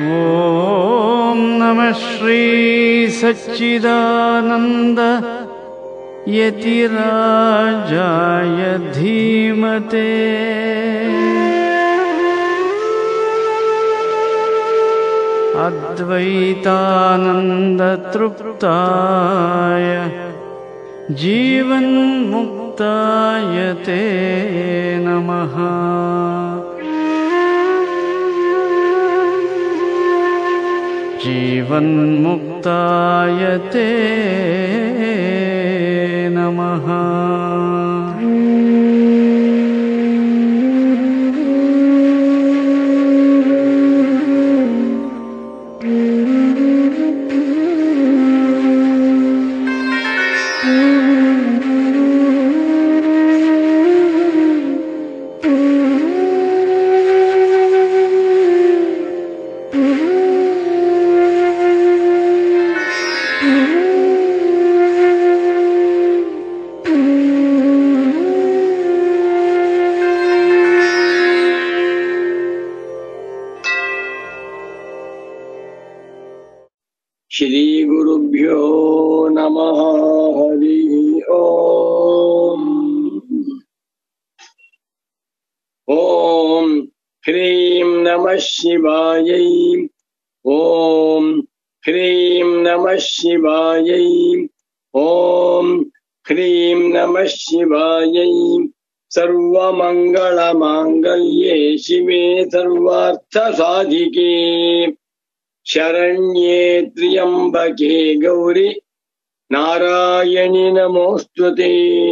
ॐ नमः श्रीसच्चिदानन्द यतिराजाय धीमते अद्वैतानन्दतृप्ताय जीवन्मुक्ताय ते नमः जीवन्मुक्ताय ते नमः श्रीगुरुभ्यो नमः हरिः ॐ ॐ ह्रीं नमः शिवायै ॐ ह्रीं नमः शिवायै ॐ ह्रीं नमः शिवायै सर्वमङ्गलमाङ्गल्ये शिवे सर्वार्थसाधिके शरण्ये त्र्यम्बके गौरि नारायणि नमोऽस्तु ते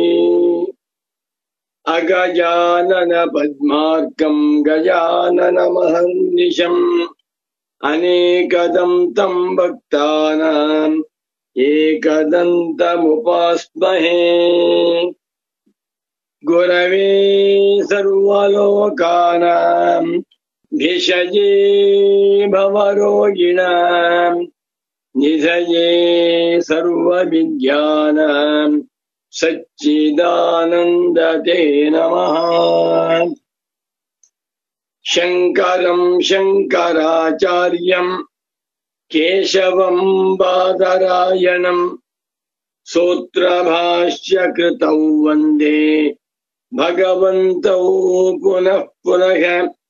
अगजानन पद्मार्कम् गजाननमहर्निशम् अनेकदं तं भक्तानाम् एकदन्तमुपास्महे गुरवे सर्वलोकानाम् भिषजे भवरोगिणाम् निधये सर्वविद्यानाम् सच्चिदानन्दते नमः शङ्करम् शङ्कराचार्यम् केशवम् बादरायणम् सूत्रभाष्य कृतौ वन्दे भगवन्तौ पुनः पुनः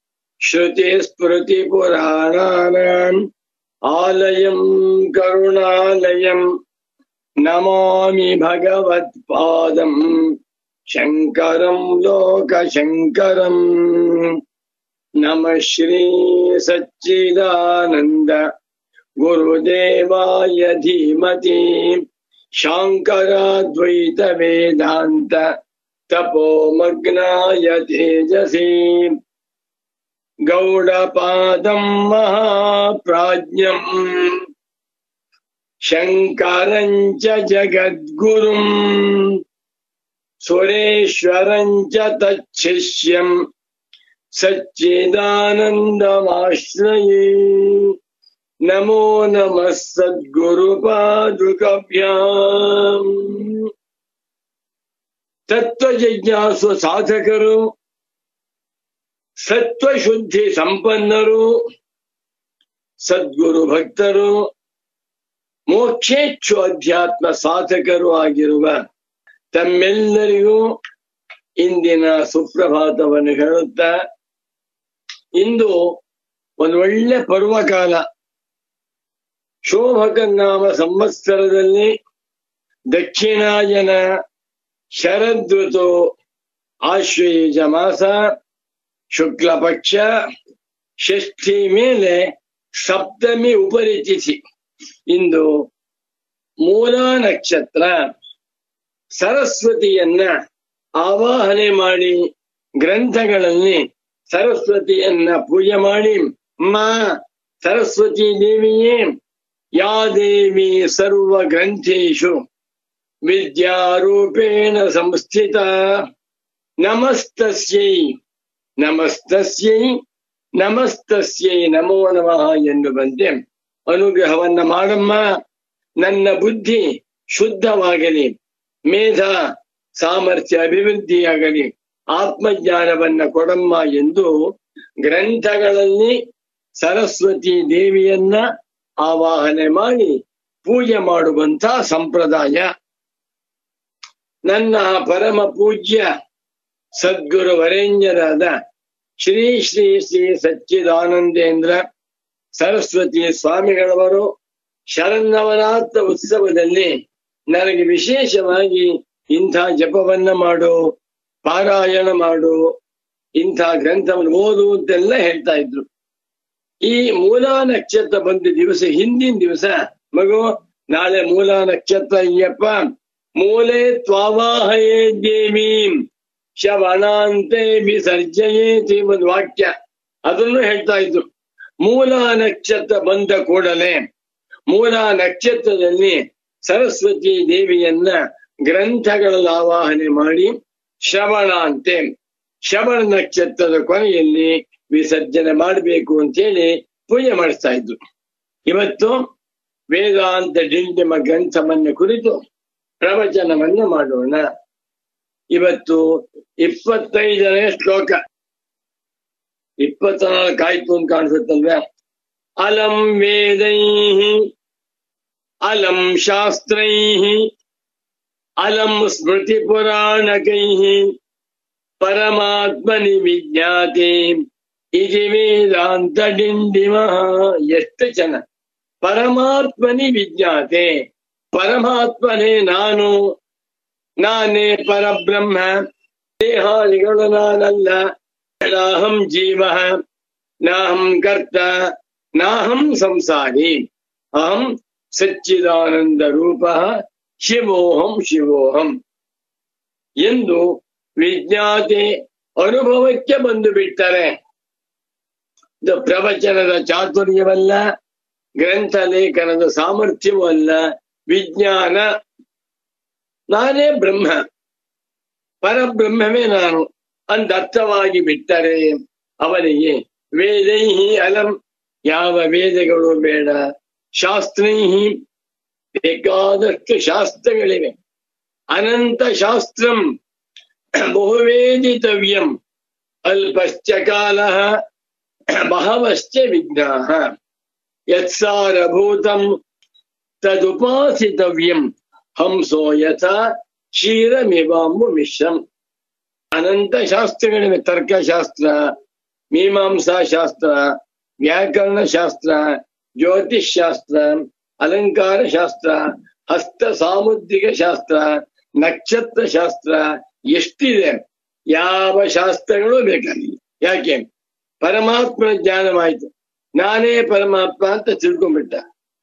श्रुतिस्मृतिपुराणानाम् आलयम् करुणालयम् नमामि भगवत्पादम् शङ्करम् लोकशङ्करम् नमः श्री सच्चिदानन्द गुरुदेवाय धीमति शाङ्कराद्वैतवेदान्त तपोमग्नाय तेजसी गौडपादम् महाप्राज्ञम् शङ्करम् च जगद्गुरुम् सुरेश्वरम् च तच्छिष्यम् सच्चिदानन्दमाश्रये नमो नमः सद्गुरुपादुकभ्याम् ತತ್ವಜಿಜ್ಞಾಸು ಸಾಧಕರು ಸತ್ವಶುದ್ಧಿ ಸಂಪನ್ನರು ಸದ್ಗುರು ಭಕ್ತರು ಮೋಕ್ಷೇಚ್ಛು ಅಧ್ಯಾತ್ಮ ಸಾಧಕರು ಆಗಿರುವ ತಮ್ಮೆಲ್ಲರಿಗೂ ಇಂದಿನ ಸುಪ್ರಭಾತವನ್ನು ಹೇಳುತ್ತಾ ಇಂದು ಒಂದು ಒಳ್ಳೆ ಪರ್ವಕಾಲ ಶೋಭಕನಾಮ ಸಂವತ್ಸರದಲ್ಲಿ ದಕ್ಷಿಣಾಯನ ಶರದೃತು ಆಶ್ವಯುಜ ಮಾಸ ಶುಕ್ಲ ಪಕ್ಷ ಷಷ್ಠಿ ಮೇಲೆ ಸಪ್ತಮಿ ಉಪರಿತಿಥಿ ಇಂದು ಮೂಲ ನಕ್ಷತ್ರ ಸರಸ್ವತಿಯನ್ನ ಆವಾಹನೆ ಮಾಡಿ ಗ್ರಂಥಗಳಲ್ಲಿ ಸರಸ್ವತಿಯನ್ನ ಪೂಜೆ ಮಾಡಿ ಮಾ ಸರಸ್ವತಿ ದೇವಿಯೇ ಯಾ ದೇವಿ ಸರ್ವ ಗ್ರಂಥೇಶು ವಿದ್ಯಾರೂಪೇಣ ಸಂಸ್ಥಿತ ನಮಸ್ತಸ್ಯೈ ನಮಸ್ತಸ್ಯೈ ನಮಸ್ತಸ್ಯೈ ನಮೋ ನಮಃ ಎನ್ನುವಂತೆ ಅನುಗ್ರಹವನ್ನ ಮಾಡಮ್ಮ ನನ್ನ ಬುದ್ಧಿ ಶುದ್ಧವಾಗಲಿ ಮೇಧ ಸಾಮರ್ಥ್ಯ ಅಭಿವೃದ್ಧಿಯಾಗಲಿ ಆತ್ಮಜ್ಞಾನವನ್ನ ಕೊಡಮ್ಮ ಎಂದು ಗ್ರಂಥಗಳಲ್ಲಿ ಸರಸ್ವತಿ ದೇವಿಯನ್ನ ಆವಾಹನೆ ಮಾಡಿ ಪೂಜೆ ಮಾಡುವಂತ ಸಂಪ್ರದಾಯ ನನ್ನ ಪರಮ ಪೂಜ್ಯ ಸದ್ಗುರು ವರೇಣ್ಯರಾದ ಶ್ರೀ ಶ್ರೀ ಶ್ರೀ ಸಚ್ಚಿದಾನಂದೇಂದ್ರ ಸರಸ್ವತಿ ಸ್ವಾಮಿಗಳವರು ಶರನ್ನವರಾತ್ರ ಉತ್ಸವದಲ್ಲಿ ನನಗೆ ವಿಶೇಷವಾಗಿ ಇಂಥ ಜಪವನ್ನ ಮಾಡು ಪಾರಾಯಣ ಮಾಡು ಇಂಥ ಗ್ರಂಥವನ್ನು ಓದು ಅಂತೆಲ್ಲ ಹೇಳ್ತಾ ಇದ್ರು ಈ ಮೂಲಾ ನಕ್ಷತ್ರ ಬಂದ ದಿವಸ ಹಿಂದಿನ ದಿವಸ ಮಗು ನಾಳೆ ಮೂಲಾ ನಕ್ಷತ್ರ ಅಯ್ಯಪ್ಪ ಮೂಲೆ ತ್ವಾವಾಹಯೇ ದೇವೀಂ ಶವಣಾಂತೆ ವಿಸರ್ಜಯೇತಿ ಒಂದು ವಾಕ್ಯ ಅದನ್ನು ಹೇಳ್ತಾ ಇದ್ರು ಮೂಲ ನಕ್ಷತ್ರ ಬಂದ ಕೂಡಲೇ ಮೂಲ ನಕ್ಷತ್ರದಲ್ಲಿ ಸರಸ್ವತಿ ದೇವಿಯನ್ನ ಗ್ರಂಥಗಳಲ್ಲಿ ಆವಾಹನೆ ಮಾಡಿ ಶ್ರವಣಾಂತೆ ಶ್ರವಣ ನಕ್ಷತ್ರದ ಕೊನೆಯಲ್ಲಿ ವಿಸರ್ಜನೆ ಮಾಡಬೇಕು ಅಂತೇಳಿ ಪೂಜೆ ಮಾಡಿಸ್ತಾ ಇದ್ರು ಇವತ್ತು ವೇದಾಂತ ಡಿಂಡಿಮ ಗ್ರಂಥವನ್ನ ಕುರಿತು ಪ್ರವಚನವನ್ನ ಮಾಡೋಣ ಇವತ್ತು ಇಪ್ಪತ್ತೈದನೇ ಶ್ಲೋಕ ಇಪ್ಪತ್ನಾಲ್ಕು ಆಯ್ತು ಅಂತ ಕಾಣಿಸುತ್ತಲ್ವ ಅಲಂ ವೇದೈ ಅಲಂ ಶಾಸ್ತ್ರೈ ಅಲಂ ಸ್ಮೃತಿ ಪುರಾಣಕೈ ಪರಮಾತ್ಮನಿ ವಿಜ್ಞಾತೆ ಇತಿ ವೇದಾಂತ ಡಿಂಡಿಮ ಎಷ್ಟು ಜನ ಪರಮಾತ್ಮನಿ ವಿಜ್ಞಾತೆ ಪರಮಾತ್ಮನೇ ನಾನು ನಾನೇ ಪರಬ್ರಹ್ಮ ದೇಹಾದಿಗಳು ನಾನಲ್ಲ ನಾಹಂ ಜೀವ ನಾಹಂ ಕರ್ತ ನಾಹಂ ಸಂಸಾರಿ ಅಹಂ ಸಚ್ಚಿದಾನಂದ ರೂಪ ಶಿವೋಹಂ ಶಿವೋಹಂ ಎಂದು ವಿಜ್ಞಾತೆ ಅನುಭವಕ್ಕೆ ಬಂದು ಬಿಟ್ಟರೆ ಇದು ಪ್ರವಚನದ ಚಾತುರ್ಯವಲ್ಲ ಗ್ರಂಥ ಲೇಖನದ ಸಾಮರ್ಥ್ಯವೂ ಅಲ್ಲ ವಿಜ್ಞಾನ ನಾನೇ ಬ್ರಹ್ಮ ಪರಬ್ರಹ್ಮವೇ ನಾನು ಅಂದರ್ಥವಾಗಿ ಬಿಟ್ಟರೆ ಅವನಿಗೆ ವೇದೈಹಿ ಅಲಂ ಯಾವ ವೇದಗಳು ಬೇಡ ಶಾಸ್ತ್ರೈಹಿ ಬೇಕಾದಷ್ಟು ಶಾಸ್ತ್ರಗಳಿವೆ ಅನಂತ ಶಾಸ್ತ್ರಂ ಬಹುವೇದಿತವ್ಯಂ ಅಲ್ಪಶ್ಚ ಕಾಲ ಬಹವಶ್ಚ ವಿಘ್ನಾಃ ಯತ್ಸಾರಭೂತಂ ತದುಪಾಸಿತವ್ಯಂ ಹಂಸೋ ಯಥಾ ಕ್ಷೀರಮಿವಾಂಬು ಮಿಶ್ರಂ ಅನಂತ ಶಾಸ್ತ್ರಗಳಿವೆ ತರ್ಕಶಾಸ್ತ್ರ ಮೀಮಾಂಸಾ ಶಾಸ್ತ್ರ ವ್ಯಾಕರಣ ಶಾಸ್ತ್ರ ಜ್ಯೋತಿಷ್ ಶಾಸ್ತ್ರ ಅಲಂಕಾರ ಶಾಸ್ತ್ರ ಹಸ್ತ ಸಾಮುದ್ರಿಕ ಶಾಸ್ತ್ರ ನಕ್ಷತ್ರ ಶಾಸ್ತ್ರ ಎಷ್ಟಿದೆ ಯಾವ ಶಾಸ್ತ್ರಗಳು ಬೇಕಾಗಿಲ್ಲ ಯಾಕೆ ಪರಮಾತ್ಮನ ಜ್ಞಾನವಾಯ್ತು ನಾನೇ ಪರಮಾತ್ಮ ಅಂತ ತಿಳ್ಕೊಂಡ್ಬಿಟ್ಟ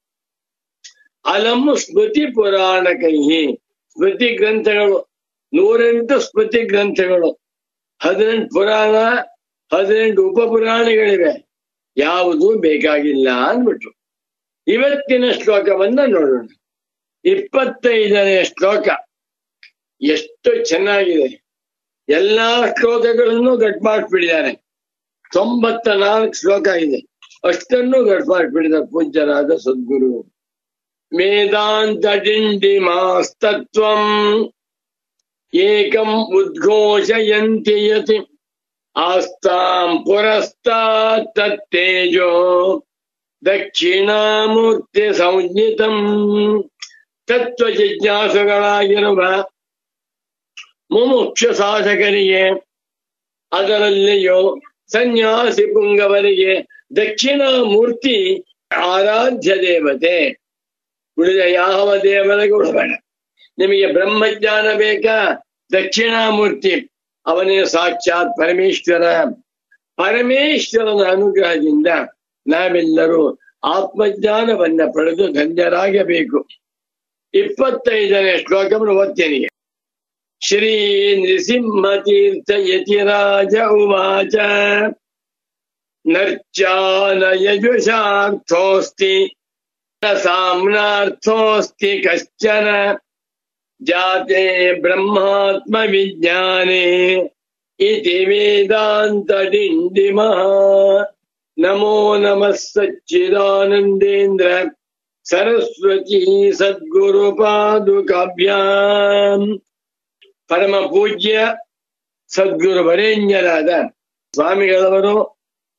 ಅಲಂ ಸ್ಮೃತಿ ಪುರಾಣ ಕೈಹಿ ಸ್ಮೃತಿ ಗ್ರಂಥಗಳು ನೂರೆಂಟು ಸ್ಮೃತಿ ಗ್ರಂಥಗಳು ಹದಿನೆಂಟು ಪುರಾಣ ಹದಿನೆಂಟು ಉಪಪುರಾಣಗಳಿವೆ ಯಾವುದು ಬೇಕಾಗಿಲ್ಲ ಅಂದ್ಬಿಟ್ರು ಇವತ್ತಿನ ಶ್ಲೋಕವನ್ನ ನೋಡೋಣ ಇಪ್ಪತ್ತೈದನೇ ಶ್ಲೋಕ ಎಷ್ಟು ಚೆನ್ನಾಗಿದೆ ಎಲ್ಲಾ ಶ್ಲೋಕಗಳನ್ನು ಗಟ್ ಮಾಡಿಬಿಟ್ಟಿದ್ದಾರೆ ತೊಂಬತ್ತ ನಾಲ್ಕು ಶ್ಲೋಕ ಇದೆ ಅಷ್ಟನ್ನು ಗಟ್ ಮಾಡಿಬಿಟ್ಟಿದ್ದಾರೆ ಪೂಜ್ಯರಾದ ಸದ್ಗುರು ವೇದಾಂತ ಡಿಂಡಿಮಾಸ್ತತ್ವಂ ಏಕಂ ಉದ್ಘೋಷಯಂತಿ ಯತಿ ಆಸ್ತಾಂ ಪುರಸ್ತಾತ್ ತತ್ತೇಜೋ ದಕ್ಷಿಣಾಮೂರ್ತಿ ಸಂಜ್ಞಿತಂ ತತ್ವ ಜಿಜ್ಞಾಸುಗಳಾಗಿರುವ ಮುಮುಕ್ಷ ಸಾಧಕರಿಗೆ ಅದರಲ್ಲಿಯೂ ಸನ್ಯಾಸಿ ಪುಂಗವರಿಗೆ ದಕ್ಷಿಣ ಮೂರ್ತಿ ಆರಾಧ್ಯ ದೇವತೆ ಉಳಿದ ಯಾವ ದೇವರಿಗೂ ಬೇಡ ನಿಮಗೆ ಬ್ರಹ್ಮಜ್ಞಾನ ಬೇಕಾ ದಕ್ಷಿಣಾಮೂರ್ತಿ ಅವನೇ ಸಾಕ್ಷಾತ್ ಪರಮೇಶ್ವರ ಪರಮೇಶ್ವರನ ಅನುಗ್ರಹದಿಂದ ನಾವೆಲ್ಲರೂ ಆತ್ಮಜ್ಞಾನವನ್ನ ಪಡೆದು ಧನ್ಯರಾಗಬೇಕು ಇಪ್ಪತ್ತೈದನೇ ಶ್ಲೋಕವನ್ನು ಓದ್ತೇನೆ ಶ್ರೀ ನೃಸಿಂಹತೀರ್ಥ ಯತಿರಾಜ ಉವಾಚ ನರ್ಚಾನ ಯಜುಷಾರ್ಥೋಸ್ತಿ ನ ಸಾಮ್ನಾರ್ಥೋಸ್ತಿ ಕಶ್ಚನ ಜಾತೆ ಬ್ರಹ್ಮಾತ್ಮ ವಿಜ್ಞಾನೆ ಇತಿ ವೇದಾಂತ ಡಿಂಡಿಮಃ ನಮೋ ನಮಃ ಸಚ್ಚಿದಾನಂದೇಂದ್ರ ಸರಸ್ವತಿ ಸದ್ಗುರು ಪಾದುಕಾಭ್ಯಾಂ ಪರಮ ಪೂಜ್ಯ ಸದ್ಗುರು ವರೇಣ್ಯರಾದ ಸ್ವಾಮಿಗಳವರು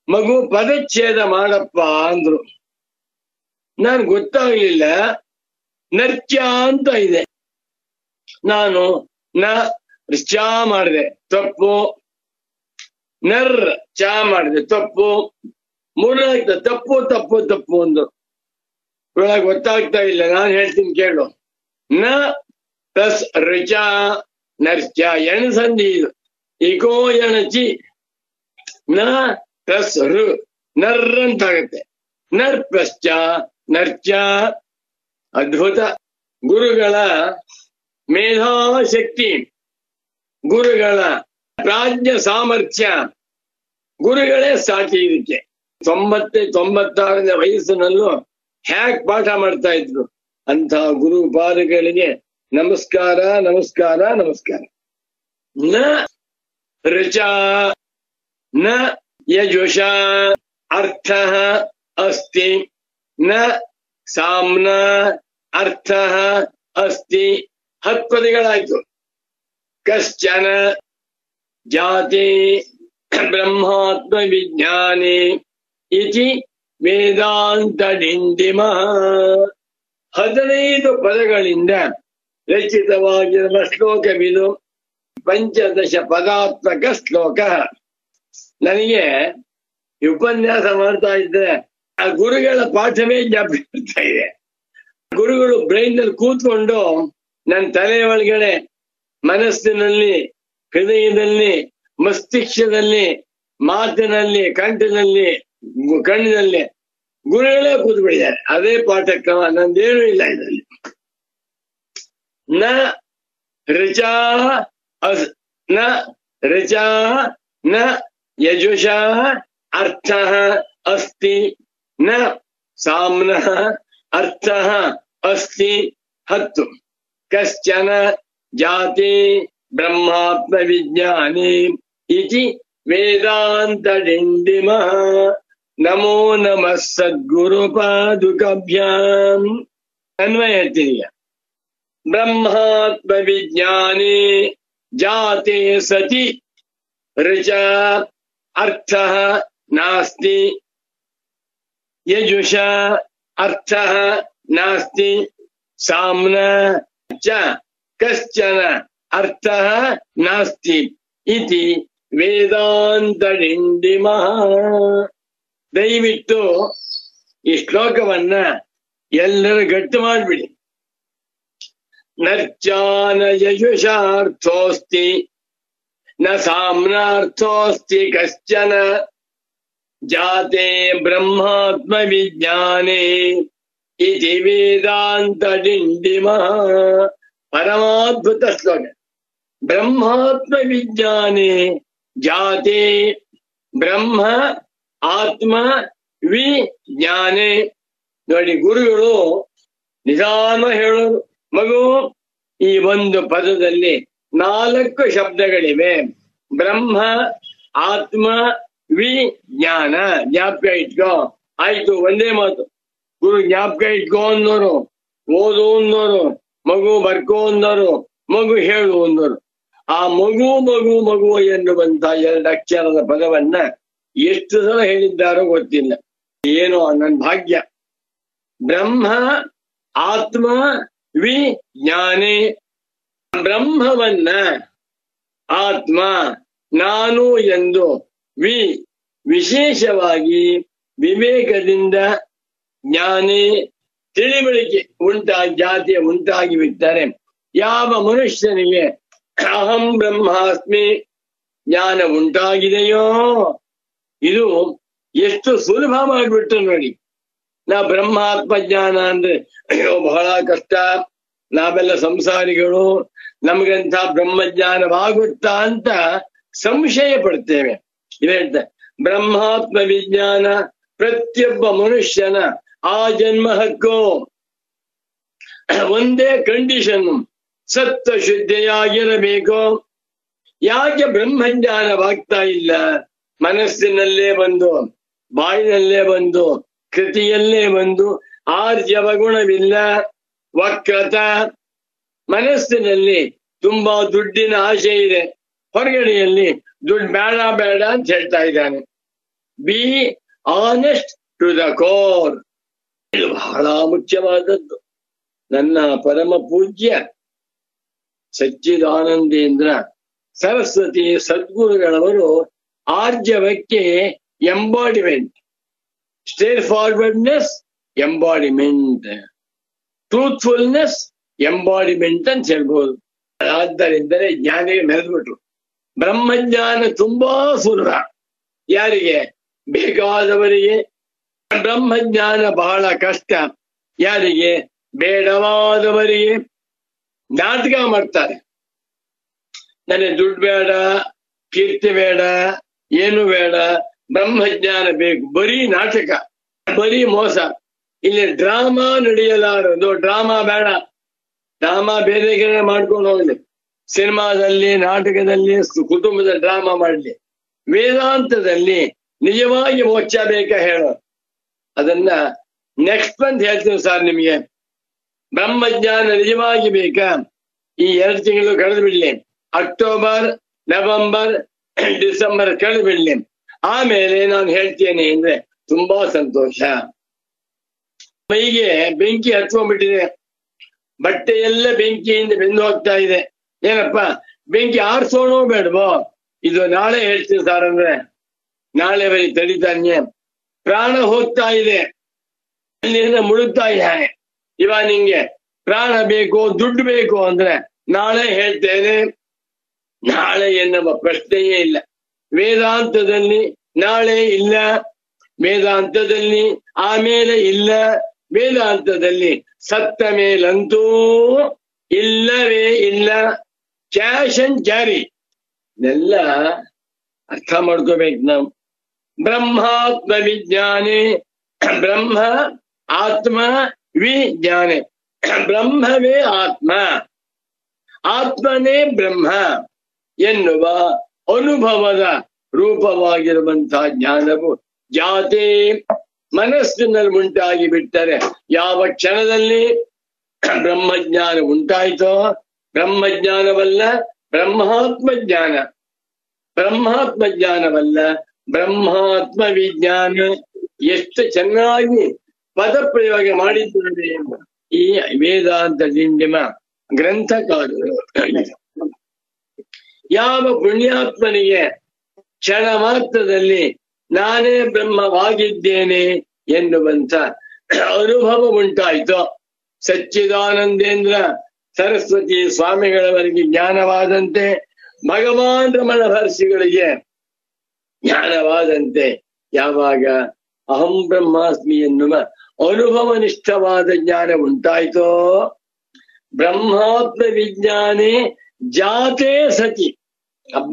ಮಗು ಪದಚ್ಛೇದ ಮಾಡಪ್ಪ ಅಂದ್ರು ನನ್ ಗೊತ್ತಾಗ್ಲಿಲ್ಲ ನರ್ಚ್ಯ ಅಂತ ಇದೆ ನಾನು ನ ಚಾ ಮಾಡಿದೆ ತಪ್ಪು ನರ್ ಚಾ ಮಾಡಿದೆ ತಪ್ಪು ಮೂರನೇ ತಪ್ಪು ತಪ್ಪು ತಪ್ಪು ಒಂದು ಇವಾಗ ಗೊತ್ತಾಗ್ತಾ ಇಲ್ಲ ನಾನು ಹೇಳ್ತೀನಿ ಕೇಳು ನ ಪ್ಲಸ್ ರುಚ ನರ್ಚ ಎಣಸಂಧಿ ಇದು ಇಗೋ ಎಣಚಿ ನ ಪ್ಲಸ್ ರು ನರ್ ಅಂತಾಗತ್ತೆ ನರ್ ಪ್ಲಸ್ ಚ ನರ್ಚ ಅದ್ಭುತ ಗುರುಗಳ ಮೇಧಾಶಕ್ತಿ ಗುರುಗಳ ಪ್ರಾಜ್ಞ ಸಾಮರ್ಥ್ಯ ಗುರುಗಳೇ ಸಾಟಿ ಇದಕ್ಕೆ ತೊಂಬತ್ತೆ ತೊಂಬತ್ತಾರನೇ ವಯಸ್ಸಿನಲ್ಲೂ ಹ್ಯಾಕ್ ಪಾಠ ಮಾಡ್ತಾ ಇದ್ರು ಅಂತ ಗುರು ಪಾದಗಳಿಗೆ ನಮಸ್ಕಾರ ನಮಸ್ಕಾರ ನಮಸ್ಕಾರ ನ ರುಚ ನ ಯಜುಷ ಅರ್ಥ ಅಸ್ತಿ ನ ಸಾಮ್ನ ಅರ್ಥ ಅಸ್ತಿ ಹತ್ಪದಿಗಳಾಯ್ತು ಕಶ್ಚನ ಜಾತಿ ಬ್ರಹ್ಮಾತ್ಮ ವಿಜ್ಞಾನಿ ಇತಿ ವೇದಾಂತ ಡಿಂಡಿಮ ಹದಿನೈದು ಪದಗಳಿಂದ ರಚಿತವಾಗಿರುವ ಶ್ಲೋಕವಿದು ಪಂಚದಶ ಪದಾತ್ಮಕ ಶ್ಲೋಕ ನನಗೆ ಈ ಉಪನ್ಯಾಸ ಮಾಡ್ತಾ ಇದ್ರೆ ಆ ಗುರುಗಳ ಪಾಠವೇ ಜ್ಞಾಪಕ ಬರ್ತಾ ಇದೆ ಗುರುಗಳು ಬ್ರೈನ್ ನಲ್ಲಿ ಕೂತ್ಕೊಂಡು ನನ್ನ ತಲೆ ಒಳಗಡೆ ಮನಸ್ಸಿನಲ್ಲಿ ಹೃದಯದಲ್ಲಿ ಮಸ್ತಿಷ್ಕದಲ್ಲಿ ಮಾತಿನಲ್ಲಿ ಕಂಠದಲ್ಲಿ ಗು- ಕಣ್ಣಿನಲ್ಲಿ ಗುರುಗಳೇ ಕೂತ್ ಬಿಟ್ಟಿದ್ದಾರೆ ಅದೇ ಪಾಠಕ್ರಮ ನಂದೇನು ಇಲ್ಲ ಇದರಲ್ಲಿ ನ ಋಚಾ ಅಸ್ ನ ಋಚಾ ನ ಯಜುಷ ಅರ್ಥ ಅಸ್ತಿ ನ ಸಾಮ್ನ ಅರ್ಥ ಅಸ್ತಿ ಹತ್ತು ಕಶ್ಚನ ಜಾತಿ ಬ್ರಹ್ಮಾತ್ಮ ವಿಜ್ಞಾನಿ ಇತಿ ವೇದಾಂತ ಡಿಂಡಿಮ ನಮೋ ನಮಃ ಸದ್ಗುರು ಪಾದುಕಭ್ಯಾಂ ಅನ್ವಯ ಹೇಳ್ತೀನಿ ಈಗ. ಬ್ರಹ್ಮಾತ್ಮ ವಿಜ್ಞಾನಿ ಜಾತೆ ಸತಿ ಋಚ ಅರ್ಥ ನಾಸ್ತಿ ಯಜುಷ ಅರ್ಥ ನಾಸ್ತಿ ಸಾಮ್ನ ಚ ಕಶ್ಚನ ಅರ್ಥ ನಾಸ್ತಿ ಇತಿ ವೇದಾಂತ ಡಿಂಡಿಮಃ ದಯವಿಟ್ಟು ಈ ಶ್ಲೋಕವನ್ನ ಎಲ್ಲರೂ ಗಟ್ಟಿ ಮಾಡ್ಬಿಡಿ ನರ್ಚಾನ ಯಶುಷಾರ್ಥೋಸ್ತಿ ನ ಸಾಮ್ನಾರ್ಥೋಸ್ತಿ ಕಶ್ಚನ ಜಾತೆ ಬ್ರಹ್ಮಾತ್ಮ ವಿಜ್ಞಾನೆ ಇತಿ ವೇದಾಂತ ಡಿಂಡಿಮ ಪರಮಾದ್ಭುತ ಶ್ಲೋಕ ಬ್ರಹ್ಮಾತ್ಮ ವಿಜ್ಞಾನೆ ಜಾತೆ ಬ್ರಹ್ಮ ಆತ್ಮ ವಿಜ್ಞಾನೆ ನೋಡಿ ಗುರುಗಳು ನಿಧಾನ ಹೇಳೋರು ಮಗು ಈ ಒಂದು ಪದದಲ್ಲಿ ನಾಲ್ಕು ಶಬ್ದಗಳಿವೆ ಬ್ರಹ್ಮ ಆತ್ಮ ವಿಜ್ಞಾನ ಜ್ಞಾಪಕ ಇಟ್ಕೋ ಆಯ್ತು ಒಂದೇ ಮಾತು ಗುರು ಜ್ಞಾಪಕ ಇಟ್ಕೋ ಅಂದೋರು ಓದು ಅಂದೋರು ಮಗು ಬರ್ಕೋ ಅಂದೋರು ಮಗು ಹೇಳು ಅಂದೋರು ಆ ಮಗು ಮಗು ಮಗು ಎನ್ನುವಂತ ಎರಡು ಅಕ್ಷರದ ಪದವನ್ನ ಎಷ್ಟು ಸಲ ಹೇಳಿದ್ದಾರೋ ಗೊತ್ತಿಲ್ಲ ಏನೋ ನನ್ನ ಭಾಗ್ಯ ಬ್ರಹ್ಮ ಆತ್ಮ ವಿಜ್ಞಾನಿ ಬ್ರಹ್ಮವನ್ನ ಆತ್ಮ ನಾನು ಎಂದು ವಿ ವಿಶೇಷವಾಗಿ ವಿವೇಕದಿಂದ ಜ್ಞಾನಿ ತಿಳಿವಳಿಕೆ ಉಂಟಾಗಿ ಜಾತಿಯ ಉಂಟಾಗಿ ಬಿಟ್ಟರೆ ಯಾವ ಮನುಷ್ಯನಿಗೆ ಅಹಂ ಬ್ರಹ್ಮಾಸ್ಮಿ ಜ್ಞಾನ ಉಂಟಾಗಿದೆಯೋ ಇದು ಎಷ್ಟು ಸುಲಭ ಮಾಡಿಬಿಟ್ಟು ನೋಡಿ ನಾ ಬ್ರಹ್ಮಾತ್ಮ ಜ್ಞಾನ ಅಂದ್ರೆ ಅಯ್ಯೋ ಬಹಳ ಕಷ್ಟ ನಾವೆಲ್ಲ ಸಂಸಾರಿಗಳು ನಮಗಂತ ಬ್ರಹ್ಮಜ್ಞಾನವಾಗುತ್ತಾ ಅಂತ ಸಂಶಯ ಪಡ್ತೇವೆ ಇದು ಹೇಳ್ತಾರೆ ಬ್ರಹ್ಮಾತ್ಮ ವಿಜ್ಞಾನ ಪ್ರತಿಯೊಬ್ಬ ಮನುಷ್ಯನ ಆ ಜನ್ಮ ಹಕ್ಕು ಒಂದೇ ಕಂಡೀಷನ್ ಸತ್ವ ಶುದ್ಧಿಯಾಗಿರಬೇಕು ಯಾಕೆ ಬ್ರಹ್ಮಜ್ಞಾನವಾಗ್ತಾ ಇಲ್ಲ ಮನಸ್ಸಿನಲ್ಲೇ ಬಂದು ಬಾಯಿನಲ್ಲೇ ಬಂದು ಕೃತಿಯಲ್ಲೇ ಬಂದು ಆರ್ಜವ ಗುಣವಿಲ್ಲ ವಕ್ರತ ಮನಸ್ಸಿನಲ್ಲಿ ತುಂಬಾ ದುಡ್ಡಿನ ಆಸೆ ಇದೆ ಹೊರಗಡೆಯಲ್ಲಿ ದುಡ್ಡು ಬೇಡ ಬೇಡ ಅಂತ ಹೇಳ್ತಾ ಇದ್ದಾನೆ be honest to the core ಇದು ಬಹಳ ಮುಖ್ಯವಾದದ್ದು ನನ್ನ ಪರಮ ಪೂಜ್ಯ ಸಚ್ಚಿದಾನಂದೇಂದ್ರ ಸರಸ್ವತಿ ಸದ್ಗುರುಗಳವರು ಆರ್ಜವಕ್ಕೆ embodiment straightforwardness embodiment truthfulness embodiment ಅಂತ ಹೇಳ್ಬೋದು ಆದ್ದರಿಂದಲೇ ಜ್ಞಾನಿಗೆ ಮೆರೆದ್ಬಿಟ್ರು ಬ್ರಹ್ಮಜ್ಞಾನ ತುಂಬಾ ಸುಲಭ ಯಾರಿಗೆ ಬೇಕಾದವರಿಗೆ ಬ್ರಹ್ಮಜ್ಞಾನ ಬಹಳ ಕಷ್ಟ ಯಾರಿಗೆ ಬೇಡವಾದವರಿಗೆ ನಾಟಕ ಮಾಡ್ತಾರೆ ನನಗೆ ದುಡ್ಡು ಬೇಡ ಕೀರ್ತಿ ಬೇಡ ಏನು ಬೇಡ ಬ್ರಹ್ಮಜ್ಞಾನ ಬೇಕು ಬರೀ ನಾಟಕ ಬರೀ ಮೋಸ ಇಲ್ಲಿ ಡ್ರಾಮಾ ನಡೆಯಲಾರದು ಡ್ರಾಮಾ ಬೇಡ ಡ್ರಾಮಾ ಬೇರೆ ಕಡೆ ಮಾಡ್ಕೊಂಡು ಹೋಗ್ಲಿ ಸಿನಿಮಾದಲ್ಲಿ ನಾಟಕದಲ್ಲಿ ಕುಟುಂಬದ ಡ್ರಾಮಾ ಮಾಡಲಿ ವೇದಾಂತದಲ್ಲಿ ನಿಜವಾಗಿ ಮೋಕ್ಷ ಬೇಕಾ ಹೇಳೋ ಅದನ್ನ ನೆಕ್ಸ್ಟ್ ಮಂತ್ ಹೇಳ್ತೀನಿ ಸರ್ ನಿಮಗೆ ಬ್ರಹ್ಮಜ್ಞಾನ ನಿಜವಾಗಿ ಬೇಕಾ ಈ ಎರಡು ತಿಂಗಳು ಕಳೆದು ಬಿಡ್ಲಿ ಅಕ್ಟೋಬರ್ ನವೆಂಬರ್ ಡಿಸೆಂಬರ್ ಕಳೆದು ಬಿಡ್ಲಿ ಆಮೇಲೆ ನಾನು ಹೇಳ್ತೇನೆ ಅಂದ್ರೆ ತುಂಬಾ ಸಂತೋಷ ಮೈಗೆ ಬೆಂಕಿ ಹತ್ಕೊಂಡ್ಬಿಟ್ಟಿದೆ ಬಟ್ಟೆ ಎಲ್ಲ ಬೆಂಕಿಯಿಂದ ಬೆಂದು ಹೋಗ್ತಾ ಇದೆ ಏನಪ್ಪ ಬೆಂಕಿ ಆರಿಸೋಣೋ ಬೇಡವೋ ಇದು ನಾಳೆ ಹೇಳ್ತೀನಿ ಸರ್ ಅಂದ್ರೆ ನಾಳೆ ಬರೀ ತಡಿತಾನೆ ಪ್ರಾಣ ಹೋಗ್ತಾ ಇದೆ ಅಲ್ಲಿಂದ ಮುಳುಗ್ತಾ ಇದ್ದಾನೆ ಇವ ನಿಂಗೆ ಪ್ರಾಣ ಬೇಕು ದುಡ್ಡು ಬೇಕು ಅಂದ್ರೆ ನಾಳೆ ಹೇಳ್ತೇನೆ ನಾಳೆ ಎನ್ನುವ ಪ್ರಶ್ನೆಯೇ ಇಲ್ಲ ವೇದಾಂತದಲ್ಲಿ ನಾಳೆ ಇಲ್ಲ ವೇದಾಂತದಲ್ಲಿ ಆಮೇಲೆ ಇಲ್ಲ ವೇದಾಂತದಲ್ಲಿ ಸತ್ತ ಮೇಲಂತೂ ಇಲ್ಲವೇ ಇಲ್ಲ ಕ್ಯಾಶ್ ಅಂಡ್ ಕ್ಯಾರಿ ಇದೆಲ್ಲ ಅರ್ಥ ಮಾಡ್ಕೋಬೇಕು ನಾವು ಬ್ರಹ್ಮಾತ್ಮ ವಿಜ್ಞಾನೆ ಬ್ರಹ್ಮ ಆತ್ಮ ವಿಜ್ಞಾನೆ ಬ್ರಹ್ಮವೇ ಆತ್ಮ ಆತ್ಮನೇ ಬ್ರಹ್ಮ ಎನ್ನುವ ಅನುಭವದ ರೂಪವಾಗಿರುವಂತಹ ಜ್ಞಾನವು ಜಾತೆ ಮನಸ್ಸಿನಲ್ಲಿ ಉಂಟಾಗಿ ಬಿಟ್ಟರೆ ಯಾವ ಕ್ಷಣದಲ್ಲಿ ಬ್ರಹ್ಮಜ್ಞಾನ ಉಂಟಾಯ್ತೋ ಬ್ರಹ್ಮಜ್ಞಾನವಲ್ಲ ಬ್ರಹ್ಮಾತ್ಮ ಜ್ಞಾನ ಬ್ರಹ್ಮಾತ್ಮ ಜ್ಞಾನವಲ್ಲ ಬ್ರಹ್ಮಾತ್ಮ ವಿಜ್ಞಾನ ಎಷ್ಟು ಚೆನ್ನಾಗಿ ಪದ ಪ್ರಯೋಗ ಮಾಡಿದ್ದಾರೆ ಎಂಬ ಈ ವೇದಾಂತ ದಿಂಡಿಮ ಗ್ರಂಥಕಾರರು ಯಾವ ಪುಣ್ಯಾತ್ಮನಿಗೆ ಕ್ಷಣ ಮಾತ್ರದಲ್ಲಿ ನಾನೇ ಬ್ರಹ್ಮವಾಗಿದ್ದೇನೆ ಎನ್ನುವಂತ ಅನುಭವ ಉಂಟಾಯಿತು ಸಚ್ಚಿದಾನಂದೇಂದ್ರ ಸರಸ್ವತಿ ಸ್ವಾಮಿಗಳವರಿಗೆ ಜ್ಞಾನವಾದಂತೆ ಭಗವಾನ್ ರಮಣ ಮಹರ್ಷಿಗಳಿಗೆ ಜ್ಞಾನವಾದಂತೆ ಯಾವಾಗ ಅಹಂ ಬ್ರಹ್ಮಾಸ್ಮಿ ಎನ್ನುವ ಅನುಭವನಿಷ್ಠವಾದ ಜ್ಞಾನ ಉಂಟಾಯ್ತೋ ಬ್ರಹ್ಮಾತ್ಮ ವಿಜ್ಞಾನೇ ಜಾತೆ ಸತಿ ಅಬ್ಬ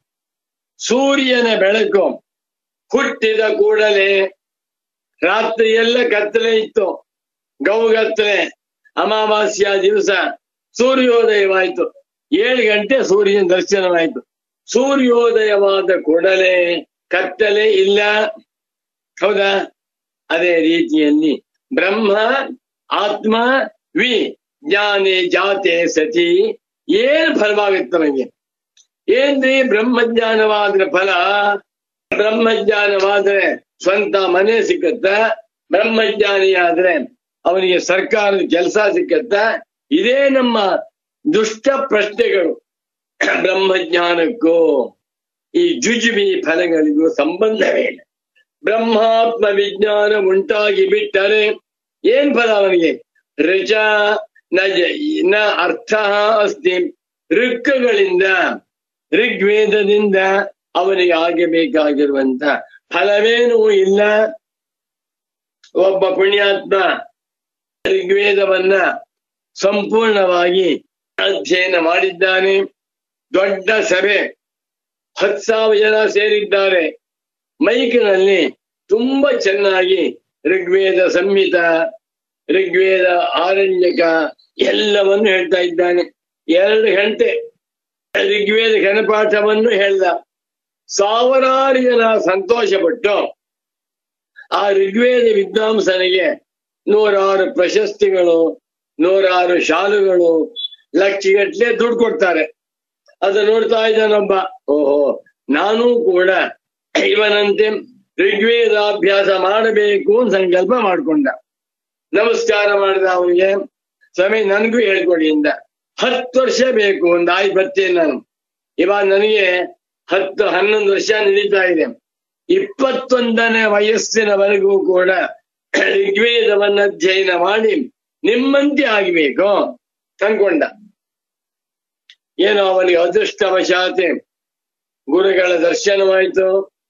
ಸೂರ್ಯನ ಬೆಳಕು ಹುಟ್ಟಿದ ಕೂಡಲೇ ರಾತ್ರಿ ಎಲ್ಲ ಕತ್ತಲೆ ಇತ್ತು ಗೌಗತ್ತಲೆ ಅಮಾವಾಸ್ಯ ದಿವಸ ಸೂರ್ಯೋದಯವಾಯ್ತು ಏಳು ಗಂಟೆ ಸೂರ್ಯನ ದರ್ಶನವಾಯ್ತು ಸೂರ್ಯೋದಯವಾದ ಕೂಡಲೇ ಕತ್ತಲೆ ಇಲ್ಲ ಹೌದಾ ಅದೇ ರೀತಿಯಲ್ಲಿ ಬ್ರಹ್ಮ ಆತ್ಮ ವಿ ಜ್ಞಾನೆ ಜಾತೆ ಸತಿ ಏನ್ ಫಲವಾಗುತ್ತೆ ನಮಗೆ ಏನ್ರಿ ಬ್ರಹ್ಮಜ್ಞಾನವಾದ್ರೆ ಫಲ ಬ್ರಹ್ಮಜ್ಞಾನವಾದ್ರೆ ಸ್ವಂತ ಮನೆ ಸಿಕ್ಕತ್ತ ಬ್ರಹ್ಮಜ್ಞಾನಿ ಆದ್ರೆ ಅವನಿಗೆ ಸರ್ಕಾರದ ಕೆಲಸ ಸಿಕ್ಕತ್ತ ಇದೇ ನಮ್ಮ ದುಷ್ಟ ಪ್ರಶ್ನೆಗಳು ಬ್ರಹ್ಮಜ್ಞಾನಕ್ಕೂ ಈ ಜುಜುಬಿ ಫಲಗಳಿಗೂ ಸಂಬಂಧವೇ ಇಲ್ಲ ಬ್ರಹ್ಮಾತ್ಮ ವಿಜ್ಞಾನ ಉಂಟಾಗಿ ಬಿಟ್ಟರೆ ಏನ್ ಫಲ ಅವನಿಗೆ ರಜ ನ ಜ- ನ ಅರ್ಥ ಅಸ್ತಿ ಋಕ್ಕಗಳಿಂದ ಋಗ್ವೇದದಿಂದ ಅವನಿಗೆ ಆಗಬೇಕಾಗಿರುವಂತ ಫಲವೇನೂ ಇಲ್ಲ ಒಬ್ಬ ಪುಣ್ಯಾತ್ಮ ಋಗ್ವೇದವನ್ನ ಸಂಪೂರ್ಣವಾಗಿ ಅಧ್ಯಯನ ಮಾಡಿದ್ದಾನೆ ದೊಡ್ಡ ಸಭೆ ಹತ್ತು ಸಾವಿರ ಜನ ಸೇರಿದ್ದಾರೆ ಮೈಕಿನಲ್ಲಿ ತುಂಬಾ ಚೆನ್ನಾಗಿ ಋಗ್ವೇದ ಸಂಹಿತ ಋಗ್ವೇದ ಆರಣ್ಯಕ ಎಲ್ಲವನ್ನು ಹೇಳ್ತಾ ಇದ್ದಾನೆ ಎರಡು ಗಂಟೆ ಋಗ್ವೇದ ಘನಪಾಠವನ್ನು ಹೇಳ್ದ ಸಾವಿರಾರು ಜನ ಸಂತೋಷಪಟ್ಟು ಆ ಋಗ್ವೇದ ವಿದ್ವಾಂಸನಿಗೆ ನೂರಾರು ಪ್ರಶಸ್ತಿಗಳು ನೂರಾರು ಶಾಲುಗಳು ಲಕ್ಷಗಟ್ಲೆ ದುಡ್ಡು ಕೊಡ್ತಾರೆ ಅದು ನೋಡ್ತಾ ಇದ್ದಾನೊಬ್ಬ ಓಹೋ ನಾನು ಕೂಡ ಇವನಂತೆ ಋಗ್ವೇದಾಭ್ಯಾಸ ಮಾಡಬೇಕು ಅಂತ ಸಂಕಲ್ಪ ಮಾಡ್ಕೊಂಡ ನಮಸ್ಕಾರ ಮಾಡಿದ ಅವನಿಗೆ ಸ್ವಾಮಿ ನನಗೂ ಹೇಳ್ಕೊಡಿ ಇಂದ ಹತ್ತು ವರ್ಷ ಬೇಕು ಒಂದು ಆಯ್ತು ಬರ್ತೇನೆ ನಾನು ಇವಾಗ ನನಗೆ ಹತ್ತು ಹನ್ನೊಂದು ವರ್ಷ ನಡೀತಾ ಇದೆ ಇಪ್ಪತ್ತೊಂದನೇ ವಯಸ್ಸಿನವರೆಗೂ ಕೂಡ ಋಗ್ವೇದವನ್ನ ಅಧ್ಯಯನ ಮಾಡಿ ನಿಮ್ಮಂತೆ ಆಗ್ಬೇಕು ಅನ್ಕೊಂಡ ಏನೋ ಅವನಿಗೆ ಅದೃಷ್ಟವಶಾತೆ ಗುರುಗಳ ದರ್ಶನವಾಯಿತು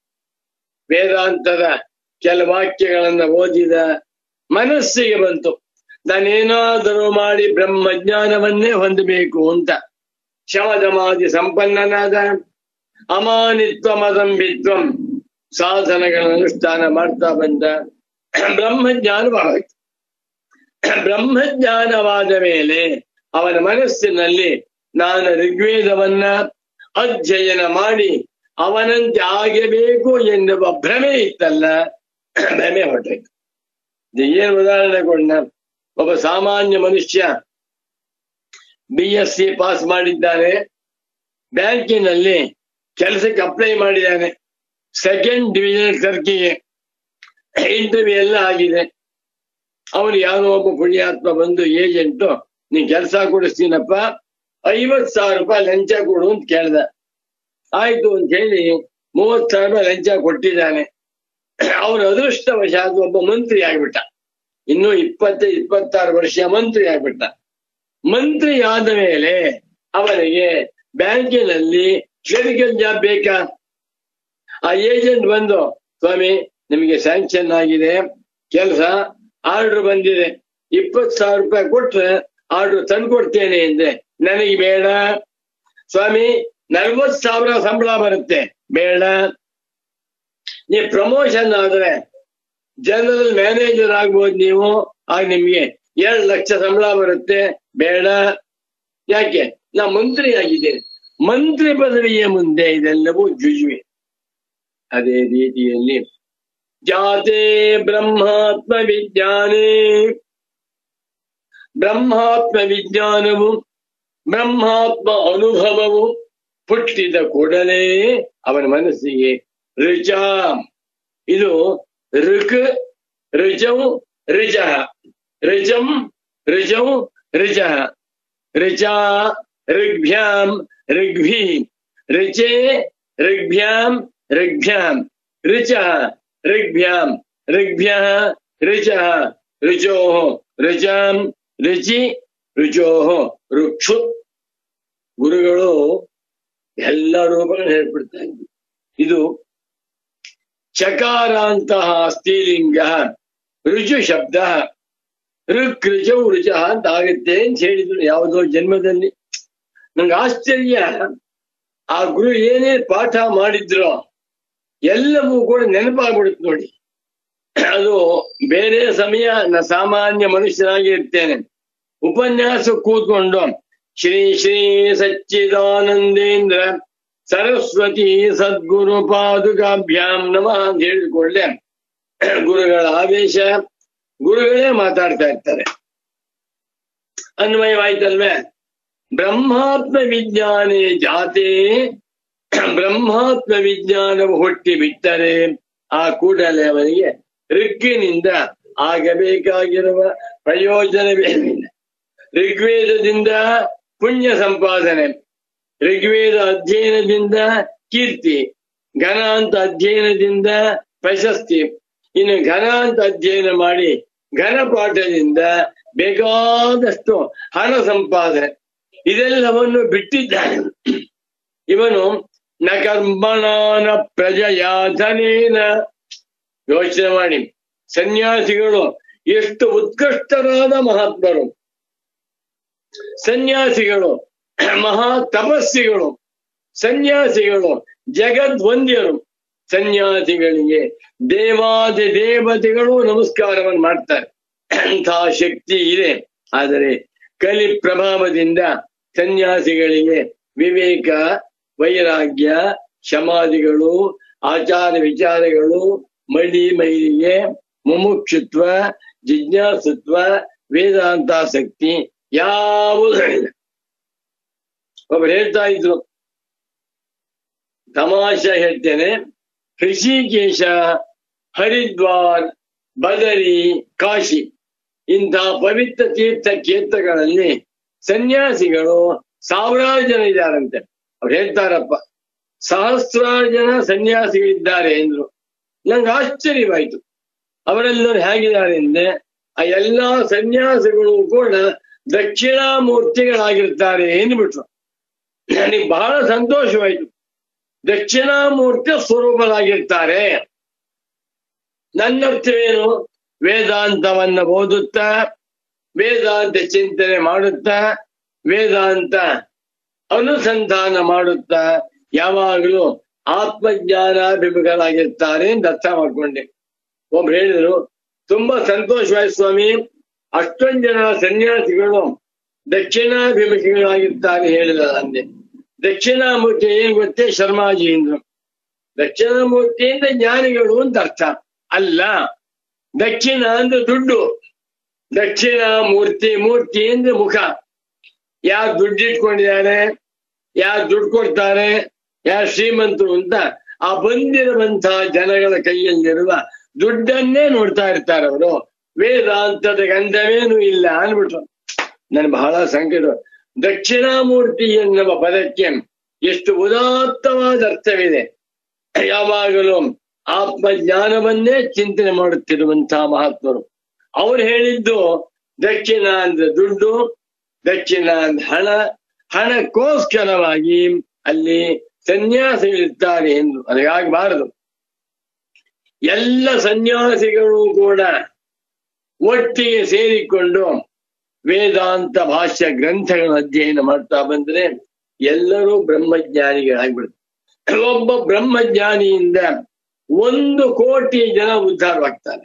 ವೇದಾಂತದ ಕೆಲ ವಾಕ್ಯಗಳನ್ನ ಓದಿದ ಮನಸ್ಸಿಗೆ ಬಂತು ನಾನೇನಾದರೂ ಮಾಡಿ ಬ್ರಹ್ಮಜ್ಞಾನವನ್ನೇ ಹೊಂದಬೇಕು ಅಂತ ಶಮದಮಾದಿ ಸಂಪನ್ನನಾದ ಅಮಾನಿತ್ವ ಮದಂಬಿತ್ವಂ ಸಾಧನಗಳ ಅನುಷ್ಠಾನ ಮಾಡ್ತಾ ಬಂದ ಬ್ರಹ್ಮಜ್ಞಾನವಾಯಿತು ಬ್ರಹ್ಮಜ್ಞಾನವಾದ ಮೇಲೆ ಅವನ ಮನಸ್ಸಿನಲ್ಲಿ ನಾನು ಋಗ್ವೇದವನ್ನ ಅಧ್ಯಯನ ಮಾಡಿ ಅವನಂತೆ ಆಗಬೇಕು ಎನ್ನುವ ಭ್ರಮೆ ಇತ್ತಲ್ಲ ಭ್ರಮೆ ಹೊರಟಾಯ್ತು ಇದು ಏನು ಉದಾಹರಣೆ ಕೊಂಡ ಒಬ್ಬ ಸಾಮಾನ್ಯ ಮನುಷ್ಯ ಬಿ ಎಸ್ ಸಿ ಪಾಸ್ ಮಾಡಿದ್ದಾನೆ ಬ್ಯಾಂಕಿನಲ್ಲಿ ಕೆಲಸಕ್ಕೆ ಅಪ್ಲೈ ಮಾಡಿದ್ದಾನೆ ಸೆಕೆಂಡ್ ಡಿವಿಷನ್ ಕ್ಲರ್ಕಿಗೆ ಇಂಟರ್ವ್ಯೂ ಎಲ್ಲ ಆಗಿದೆ ಅವನು ಯಾರೋ ಒಬ್ಬ ಪುಣ್ಯಾತ್ಮ ಬಂದು ಏಜೆಂಟು ನೀನ್ ಕೆಲಸ ಕೊಡಿಸ್ತೀನಪ್ಪ ಐವತ್ ಸಾವಿರ ರೂಪಾಯಿ ಲಂಚ ಕೊಡು ಅಂತ ಕೇಳ್ದ ಆಯ್ತು ಅಂತ ಹೇಳಿ ಮೂವತ್ ಸಾವಿರ ರೂಪಾಯಿ ಲಂಚ ಕೊಟ್ಟಿದ್ದಾನೆ ಅವನು ಅದೃಷ್ಟವಶಾತ್ ಒಬ್ಬ ಮಂತ್ರಿ ಆಗ್ಬಿಟ್ಟ ಇನ್ನು ಇಪ್ಪತ್ತೈದು ಇಪ್ಪತ್ತಾರು ವರ್ಷ ಮಂತ್ರಿ ಆಗ್ಬಿಟ್ಟ ಮಂತ್ರಿ ಆದ ಮೇಲೆ ಅವನಿಗೆ ಬ್ಯಾಂಕಿನಲ್ಲಿ ಕ್ಲರಿಕಲ್ ಜಾಬ್ ಬೇಕಾ ಆ ಏಜೆಂಟ್ ಬಂದು ಸ್ವಾಮಿ ನಿಮಗೆ ಸ್ಯಾಂಕ್ಷನ್ ಆಗಿದೆ ಕೆಲಸ ಆರ್ಡರ್ ಬಂದಿದೆ ಇಪ್ಪತ್ತು ಸಾವಿರ ರೂಪಾಯಿ ಕೊಟ್ರೆ ಆರ್ಡರ್ ತಂದ್ಕೊಡ್ತೇನೆ ಎಂದೆ ನನಗೆ ಬೇಡ ಸ್ವಾಮಿ ನಲ್ವತ್ ಸಾವಿರ ಸಂಬಳ ಬರುತ್ತೆ ಬೇಡ ನೀವು ಪ್ರಮೋಷನ್ ಆದ್ರೆ ಜನರಲ್ ಮ್ಯಾನೇಜರ್ ಆಗ್ಬೋದು ನೀವು ಆಗ ನಿಮ್ಗೆ ಎರಡು ಲಕ್ಷ ಸಂಬಳ ಬರುತ್ತೆ ಬೇಡ ಯಾಕೆ ನಾ ಮಂತ್ರಿ ಆಗಿದ್ದೇನೆ ಮಂತ್ರಿ ಪದವಿಯ ಮುಂದೆ ಇದೆಲ್ಲವೂ ಜುಜುವೆ ಅದೇ ರೀತಿಯಲ್ಲಿ ಜಾತೆ ಬ್ರಹ್ಮಾತ್ಮ ವಿಜ್ಞಾನೇ ಬ್ರಹ್ಮಾತ್ಮ ವಿಜ್ಞಾನವು ಬ್ರಹ್ಮಾತ್ಮ ಅನುಭವವು ಹುಟ್ಟಿದ ಕೂಡಲೇ ಅವನ ಮನಸ್ಸಿಗೆ ರುಚ ಇದು ಋಕ್ ರುಜಂ ರುಜ ರುಜಂ ರುಜಂ ರುಜ ರುಚ ಋಗ್ಭ್ಯಾಂ ಋಗ್ಭಿ ರುಚೆ ಋಗ್ಭ್ಯಾಂ ಋಗ್ಭ್ಯಾಂ ರುಚ ಋಗ್ಭ್ಯಾಂ ಋಗ್ಭ್ಯ ರುಚ ರುಚೋ ರುಚಾಂ ರುಚಿ ರುಚೋ ರುಕ್ಷು ಗುರುಗಳು ಎಲ್ಲ ರೂಪಗಳನ್ನು ಹೇಳ್ಬಿಡ್ತಾ ಇದ್ರು ಇದು ಚಕಾರಾಂತಹ ಸ್ತ್ರೀಲಿಂಗ ರುಚು ಶಬ್ದ ಋಕ್ ರುಚೌ ರುಚ ಅಂತ ಆಗುತ್ತೆ ಅಂತ ಹೇಳಿದ್ರು ಯಾವುದೋ ಜನ್ಮದಲ್ಲಿ ನಂಗೆ ಆಶ್ಚರ್ಯ ಆ ಗುರು ಏನೇ ಪಾಠ ಮಾಡಿದ್ರೋ ಎಲ್ಲವೂ ಕೂಡ ನೆನಪಾಗ್ಬಿಡುತ್ತೆ ನೋಡಿ ಅದು ಬೇರೆ ಸಮಯ ನಾ ಸಾಮಾನ್ಯ ಮನುಷ್ಯನಾಗಿ ಇರ್ತೇನೆ ಉಪನ್ಯಾಸ ಕೂತ್ಕೊಂಡು ಶ್ರೀ ಶ್ರೀ ಸಚ್ಚಿದಾನಂದೇಂದ್ರ ಸರಸ್ವತಿ ಸದ್ಗುರು ಪಾದುಕಾಭ್ಯಾಂ ನಮಃ ಅಂತ ಹೇಳಿಕೊಳ್ಳೆ ಗುರುಗಳ ಆವೇಶ ಗುರುಗಳೇ ಮಾತಾಡ್ತಾ ಇರ್ತಾರೆ ಅನ್ವಯವಾಯ್ತಲ್ವೇ ಬ್ರಹ್ಮಾತ್ಮ ವಿಜ್ಞಾನೇ ಜಾತೆ ಬ್ರಹ್ಮಾತ್ಮ ವಿಜ್ಞಾನವು ಹುಟ್ಟಿ ಬಿಟ್ಟರೆ ಆ ಕೂಡಲೇ ಅವನಿಗೆ ಋಗ್ಗಿನಿಂದ ಆಗಬೇಕಾಗಿರುವ ಪ್ರಯೋಜನವೇನಿಲ್ಲ ಋಗ್ವೇದದಿಂದ ಪುಣ್ಯ ಸಂಪಾದನೆ ಋಗ್ವೇದ ಅಧ್ಯಯನದಿಂದ ಕೀರ್ತಿ ಘನಾಂತ ಅಧ್ಯಯನದಿಂದ ಪ್ರಶಸ್ತಿ ಇನ್ನು ಘನಾಂತ ಅಧ್ಯಯನ ಮಾಡಿ ಘನಪಾಠದಿಂದ ಬೇಕಾದಷ್ಟು ಹಣ ಸಂಪಾದನೆ ಇದೆಲ್ಲವನ್ನು ಬಿಟ್ಟಿದ್ದಾನೆ ಇವನು ನ ಕರ್ಮಣಾನ ಪ್ರಜಯಾಧನೇನ ಯೋಚನೆ ಮಾಡಿ ಸನ್ಯಾಸಿಗಳು ಎಷ್ಟು ಉತ್ಕೃಷ್ಟರಾದ ಮಹಾತ್ಮರು ಸನ್ಯಾಸಿಗಳು ಮಹಾ ತಪಸ್ಸಿಗಳು ಸನ್ಯಾಸಿಗಳು ಜಗದ್ವಂದ್ಯರು ಸನ್ಯಾಸಿಗಳಿಗೆ ದೇವಾದಿ ದೇವತೆಗಳು ನಮಸ್ಕಾರವನ್ನು ಮಾಡ್ತಾರೆ ಅಂಥ ಶಕ್ತಿ ಇದೆ ಆದರೆ ಕಲಿ ಪ್ರಭಾವದಿಂದ ಸನ್ಯಾಸಿಗಳಿಗೆ ವಿವೇಕ ವೈರಾಗ್ಯ ಶಮಾದಿಗಳು ಆಚಾರ ವಿಚಾರಗಳು ಮಡಿ ಮೈಲಿಗೆ ಮುಮುಕ್ಷುತ್ವ ಜಿಜ್ಞಾಸತ್ವ ವೇದಾಂತಾಸಕ್ತಿ ಯಾವುದೂ ಇಲ್ಲ ಒಬ್ರು ಹೇಳ್ತಾ ಇದ್ರು ತಮಾಷೆ ಹೇಳ್ತೇನೆ ಋಷಿಕೇಶ ಹರಿದ್ವಾರ್ ಬದರಿ ಕಾಶಿ ಇಂತಹ ಪವಿತ್ರ ತೀರ್ಥ ಕ್ಷೇತ್ರಗಳಲ್ಲಿ ಸನ್ಯಾಸಿಗಳು ಸಾವಿರಾರು ಜನ ಇದ್ದಾರಂತೆ ಅವ್ರು ಹೇಳ್ತಾರಪ್ಪ ಸಹಸ್ರಾರು ಜನ ಸನ್ಯಾಸಿಗಳಿದ್ದಾರೆ ಎಂದ್ರು ನಂಗೆ ಆಶ್ಚರ್ಯವಾಯ್ತು ಅವರೆಲ್ಲರೂ ಹೇಗಿದ್ದಾರೆ ಅಂದ್ರೆ ಆ ಎಲ್ಲಾ ಸನ್ಯಾಸಿಗಳು ಕೂಡ ದಕ್ಷಿಣಾಮೂರ್ತಿಗಳಾಗಿರ್ತಾರೆ ಎಂದ್ಬಿಟ್ರು ನನಗೆ ಬಹಳ ಸಂತೋಷವಾಯ್ತು ದಕ್ಷಿಣಾಮೂರ್ತಿ ಸ್ವರೂಪರಾಗಿರ್ತಾರೆ ನನ್ನರ್ಥವೇನು ವೇದಾಂತವನ್ನ ಓದುತ್ತಾ ವೇದಾಂತ ಚಿಂತನೆ ಮಾಡುತ್ತಾ ವೇದಾಂತ ಅನುಸಂಧಾನ ಮಾಡುತ್ತಾ ಯಾವಾಗಲೂ ಆತ್ಮಜ್ಞಾನಾಭಿಮುಖರಾಗಿರ್ತಾರೆ ಅಂತ ಅರ್ಥ ಮಾಡ್ಕೊಂಡೆ ಒಬ್ರು ಹೇಳಿದ್ರು ತುಂಬಾ ಸಂತೋಷವಾಯ್ತು ಸ್ವಾಮಿ ಅಷ್ಟೊಂದು ಜನ ಸನ್ಯಾಸಿಗಳು ದಕ್ಷಿಣಾಭಿಮುಖಿಗಳಾಗಿರ್ತಾರೆ ಹೇಳಿದ ಅಂದೆ ದಕ್ಷಿಣಾಮೂರ್ತಿ ಏನ್ ಗೊತ್ತೇ ಶರ್ಮಾಜಿ ಅಂದ್ರು ದಕ್ಷಿಣಾಮೂರ್ತಿ ಅಂದ್ರೆ ಜ್ಞಾನಿಗಳು ಅಂತ ಅರ್ಥ ಅಲ್ಲ ದಕ್ಷಿಣ ಅಂದ್ರೆ ದುಡ್ಡು ದಕ್ಷಿಣ ಮೂರ್ತಿ ಮೂರ್ತಿ ಅಂದ್ರೆ ಮುಖ ಯಾರು ದುಡ್ಡು ಇಟ್ಕೊಂಡಿದ್ದಾರೆ ಯಾರು ದುಡ್ಡು ಕೊಡ್ತಾರೆ ಯಾರು ಶ್ರೀಮಂತರು ಅಂತ ಆ ಬಂದಿರುವಂತಹ ಜನಗಳ ಕೈಯಲ್ಲಿರುವ ದುಡ್ಡನ್ನೇ ನೋಡ್ತಾ ಇರ್ತಾರೆ ಅವರು ವೇದಾಂತದ ಗಂಧವೇನು ಇಲ್ಲ ಅನ್ಬಿಟ್ರು ನನ್ ಬಹಳ ಸಂಕಟ ದಕ್ಷಿಣಾಮೂರ್ತಿ ಎನ್ನುವ ಪದಕ್ಕೆ ಎಷ್ಟು ಉದಾತ್ತವಾದ ಅರ್ಥವಿದೆ ಯಾವಾಗಲೂ ಆತ್ಮಜ್ಞಾನವನ್ನೇ ಚಿಂತನೆ ಮಾಡುತ್ತಿರುವಂತಹ ಮಹಾತ್ಮರು ಅವ್ರು ಹೇಳಿದ್ದು ದಕ್ಷಿಣ ಅಂದ್ರೆ ದುಡ್ಡು ದಕ್ಷಿಣ ಅಂದ್ರೆ ಹಣ ಹಣಕ್ಕೋಸ್ಕರವಾಗಿ ಅಲ್ಲಿ ಸನ್ಯಾಸಿಗಳಿರ್ತಾರೆ ಎಂದು ಅದಕ್ಕಾಗಬಾರದು ಎಲ್ಲ ಸನ್ಯಾಸಿಗಳು ಕೂಡ ಒಟ್ಟಿಗೆ ಸೇರಿಕೊಂಡು ವೇದಾಂತ ಭಾಷ್ಯ ಗ್ರಂಥಗಳ ಅಧ್ಯಯನ ಮಾಡ್ತಾ ಬಂದ್ರೆ ಎಲ್ಲರೂ ಬ್ರಹ್ಮಜ್ಞಾನಿಗಳಾಗ್ಬಿಡ್ತಾರೆ ಒಬ್ಬ ಬ್ರಹ್ಮಜ್ಞಾನಿಯಿಂದ ಒಂದು ಕೋಟಿ ಜನ ಉದ್ಧಾರವಾಗ್ತಾರೆ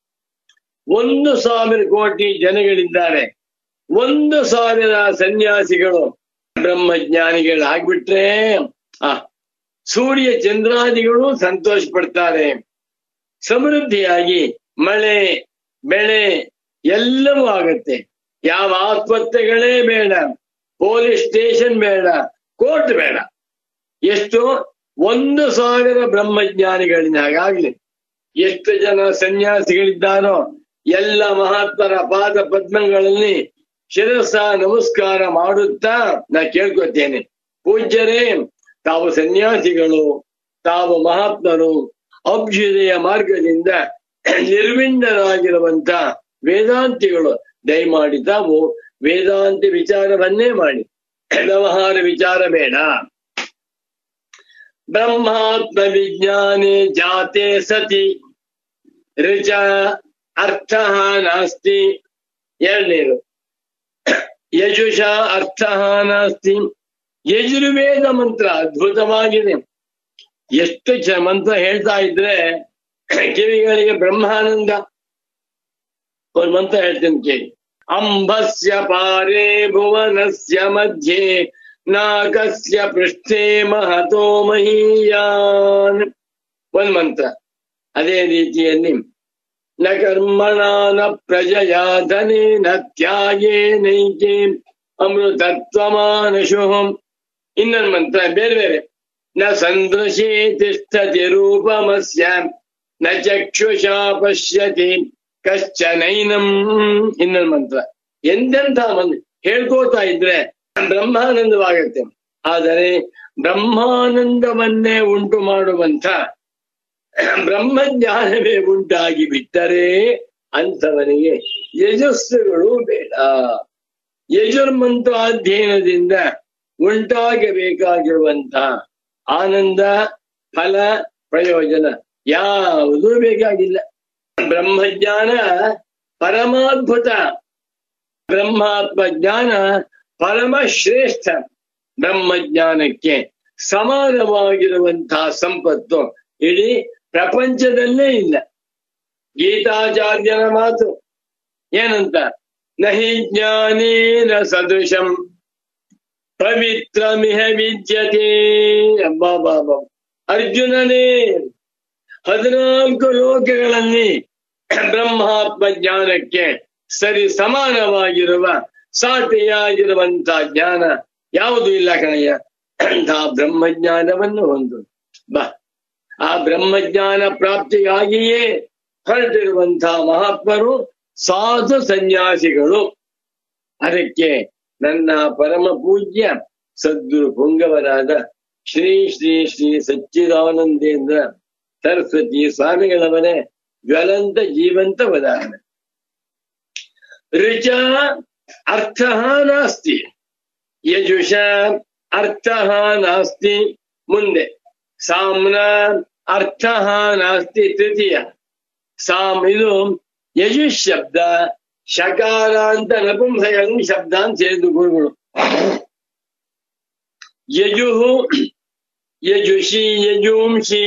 ಒಂದು ಸಾವಿರ ಕೋಟಿ ಜನಗಳಿದ್ದಾರೆ ಒಂದು ಸಾವಿರ ಸನ್ಯಾಸಿಗಳು ಬ್ರಹ್ಮಜ್ಞಾನಿಗಳಾಗ್ಬಿಟ್ರೆ ಆ ಸೂರ್ಯ ಚಂದ್ರಾದಿಗಳು ಸಂತೋಷ ಪಡ್ತಾರೆ ಸಮೃದ್ಧಿಯಾಗಿ ಮಳೆ ಬೆಳೆ ಎಲ್ಲವೂ ಆಗತ್ತೆ ಯಾವ ಆಸ್ಪತ್ರೆಗಳೇ ಬೇಡ ಪೊಲೀಸ್ ಸ್ಟೇಷನ್ ಬೇಡ ಕೋರ್ಟ್ ಬೇಡ ಎಷ್ಟು ಒಂದು ಸಾವಿರ ಬ್ರಹ್ಮಜ್ಞಾನಿಗಳಿಂದ ಹಾಗಾಗ್ಲಿ ಎಷ್ಟು ಜನ ಸನ್ಯಾಸಿಗಳಿದ್ದಾರೋ ಎಲ್ಲ ಮಹಾತ್ಮರ ಪಾದ ಪದ್ಮಗಳಲ್ಲಿ ಶಿರಸ ನಮಸ್ಕಾರ ಮಾಡುತ್ತಾ ನಾ ಕೇಳ್ಕೊತೇನೆ ಪೂಜ್ಯರೇ ತಾವು ಸನ್ಯಾಸಿಗಳು ತಾವು ಮಹಾತ್ಮರು ಅಭ್ಯುದಯ ಮಾರ್ಗದಿಂದ ನಿರ್ವಿಂಡರಾಗಿರುವಂತ ವೇದಾಂತಿಗಳು ದಯಮಾಡಿ ತಾವು ವೇದಾಂತ ವಿಚಾರವನ್ನೇ ಮಾಡಿ ವ್ಯವಹಾರ ವಿಚಾರ ಬೇಡ ಬ್ರಹ್ಮಾತ್ಮ ವಿಜ್ಞಾನೆ ಜಾತೆ ಸತಿ ಋಚ ಅರ್ಥ ನಾಸ್ತಿ ಎರಡನೇದು ಯಜುಷ ಅರ್ಥ ನಾಸ್ತಿ ಯಜುರ್ವೇದ ಮಂತ್ರ ಅದ್ಭುತವಾಗಿದೆ ಎಷ್ಟು ಚ ಮಂತ್ರ ಹೇಳ್ತಾ ಇದ್ರೆ ಕಿವಿಗಳಿಗೆ ಬ್ರಹ್ಮಾನಂದ ಒಂದು ಮಂತ್ರ ಹೇಳ್ತೀನಿ ಕೇಳಿ ಅಂಬಸ್ಯ ಪಾರೇ ಭುವನಸ್ಯ ಮಧ್ಯೆ ನಾಗಸ್ಯ ಪೃಷ್ಠೆ ಮಹತೋ ಮಹೀಯಾನ್ ಒಂದ್ ಮಂತ್ರ ಅದೇ ರೀತಿಯಲ್ಲಿ ನ ಕರ್ಮಣ ನ ಪ್ರಜಯ ಧನೇನ ತ್ಯಾಗೇ ನೈಕೆ ಅಮೃತತ್ವಮಾನಶು ಇನ್ನೊಂದು ಮಂತ್ರ ಬೇರೆ ಬೇರೆ ನ ಸಂದೃಶೇ ತಿಷ್ಠತಿ ರೂಪಮಸ್ಯ ನ ಚಕ್ಷುಷಾ ಪಶ್ಯತಿ ಕಶ್ಚನೈನಂ ಇನ್ನೊಂದು ಮಂತ್ರ ಎಂತೆಂಥ ಮಂತ್ರ ಹೇಳ್ಕೋತಾ ಇದ್ರೆ ಬ್ರಹ್ಮಾನಂದವಾಗತ್ತೆ ಆದರೆ ಬ್ರಹ್ಮಾನಂದವನ್ನೇ ಉಂಟು ಮಾಡುವಂತ ಬ್ರಹ್ಮಜ್ಞಾನವೇ ಉಂಟಾಗಿ ಬಿಟ್ಟರೆ ಅಂಥವನಿಗೆ ಯಜಸ್ಸುಗಳು ಬೇಡ ಯಜುರ್ಮಂತ್ರಾಧ್ಯಯನದಿಂದ ಉಂಟಾಗಬೇಕಾಗಿರುವಂತ ಆನಂದ ಫಲ ಪ್ರಯೋಜನ ಯಾವುದೂ ಬೇಕಾಗಿಲ್ಲ ಬ್ರಹ್ಮಜ್ಞಾನ ಪರಮಾದ್ಭುತ ಬ್ರಹ್ಮಾತ್ಮ ಜ್ಞಾನ ಪರಮ ಶ್ರೇಷ್ಠ ಬ್ರಹ್ಮಜ್ಞಾನಕ್ಕೆ ಸಮಾನವಾಗಿರುವಂತಹ ಸಂಪತ್ತು ಇಡೀ ಪ್ರಪಂಚದಲ್ಲೇ ಇಲ್ಲ ಗೀತಾಚಾರ್ಯನ ಮಾತು ಏನಂತ ನಹಿ ಜ್ಞಾನೇನ ಸದೃಶಂ ಪವಿತ್ರಮಿಹ ವಿದ್ಯತೆ ಬಾಬಾ ಅರ್ಜುನನೇ ಹದಿನಾಲ್ಕು ಲೋಕಗಳಲ್ಲಿ ಬ್ರಹ್ಮಾತ್ಮ ಜ್ಞಾನಕ್ಕೆ ಸರಿ ಸಮಾನವಾಗಿರುವ ಸಾಟಿಯಾಗಿರುವಂತ ಜ್ಞಾನ ಯಾವುದು ಇಲ್ಲ ಕಣಯ್ಯ ಅಂತಹ ಬ್ರಹ್ಮಜ್ಞಾನವನ್ನು ಹೊಂದು ಬಾ ಆ ಬ್ರಹ್ಮಜ್ಞಾನ ಪ್ರಾಪ್ತಿಗಾಗಿಯೇ ಹೊರಟಿರುವಂತಹ ಮಹಾತ್ಮರು ಸಾಧು ಸನ್ಯಾಸಿಗಳು ಅದಕ್ಕೆ ನನ್ನ ಪರಮ ಪೂಜ್ಯ ಸದ್ಗುರು ಪುಂಗವರಾದ ಶ್ರೀ ಶ್ರೀ ಶ್ರೀ ಸಚ್ಚಿದಾನಂದೇಂದ್ರ ಸರಸ್ವತಿ ಸ್ವಾಮಿಗಳವರೇ ಜ್ವಲಂತ ಜೀವಂತ ಉದಾಹರಣೆ ಋಚ ಅರ್ಥ ನಾಸ್ತಿ ಯಜುಷ ಅರ್ಥ ನಾಸ್ತಿ ಮುಂದೆ ಸಾಮ್ನ ಅರ್ಥ ನಾಸ್ತಿ ತೃತೀಯ ಸಾಮ್ ಇದು ಯಜುಷ್ ಶಬ್ದ ಶಕಾರ ಅಂತ ನಪುಂಸಕಲಿಂಗ ಶಬ್ದ ಅಂತ ಹೇಳಿದ್ರು ಗುರುಗಳು ಯಜುಹು ಯಜುಷಿ ಯಜೂಂಷಿ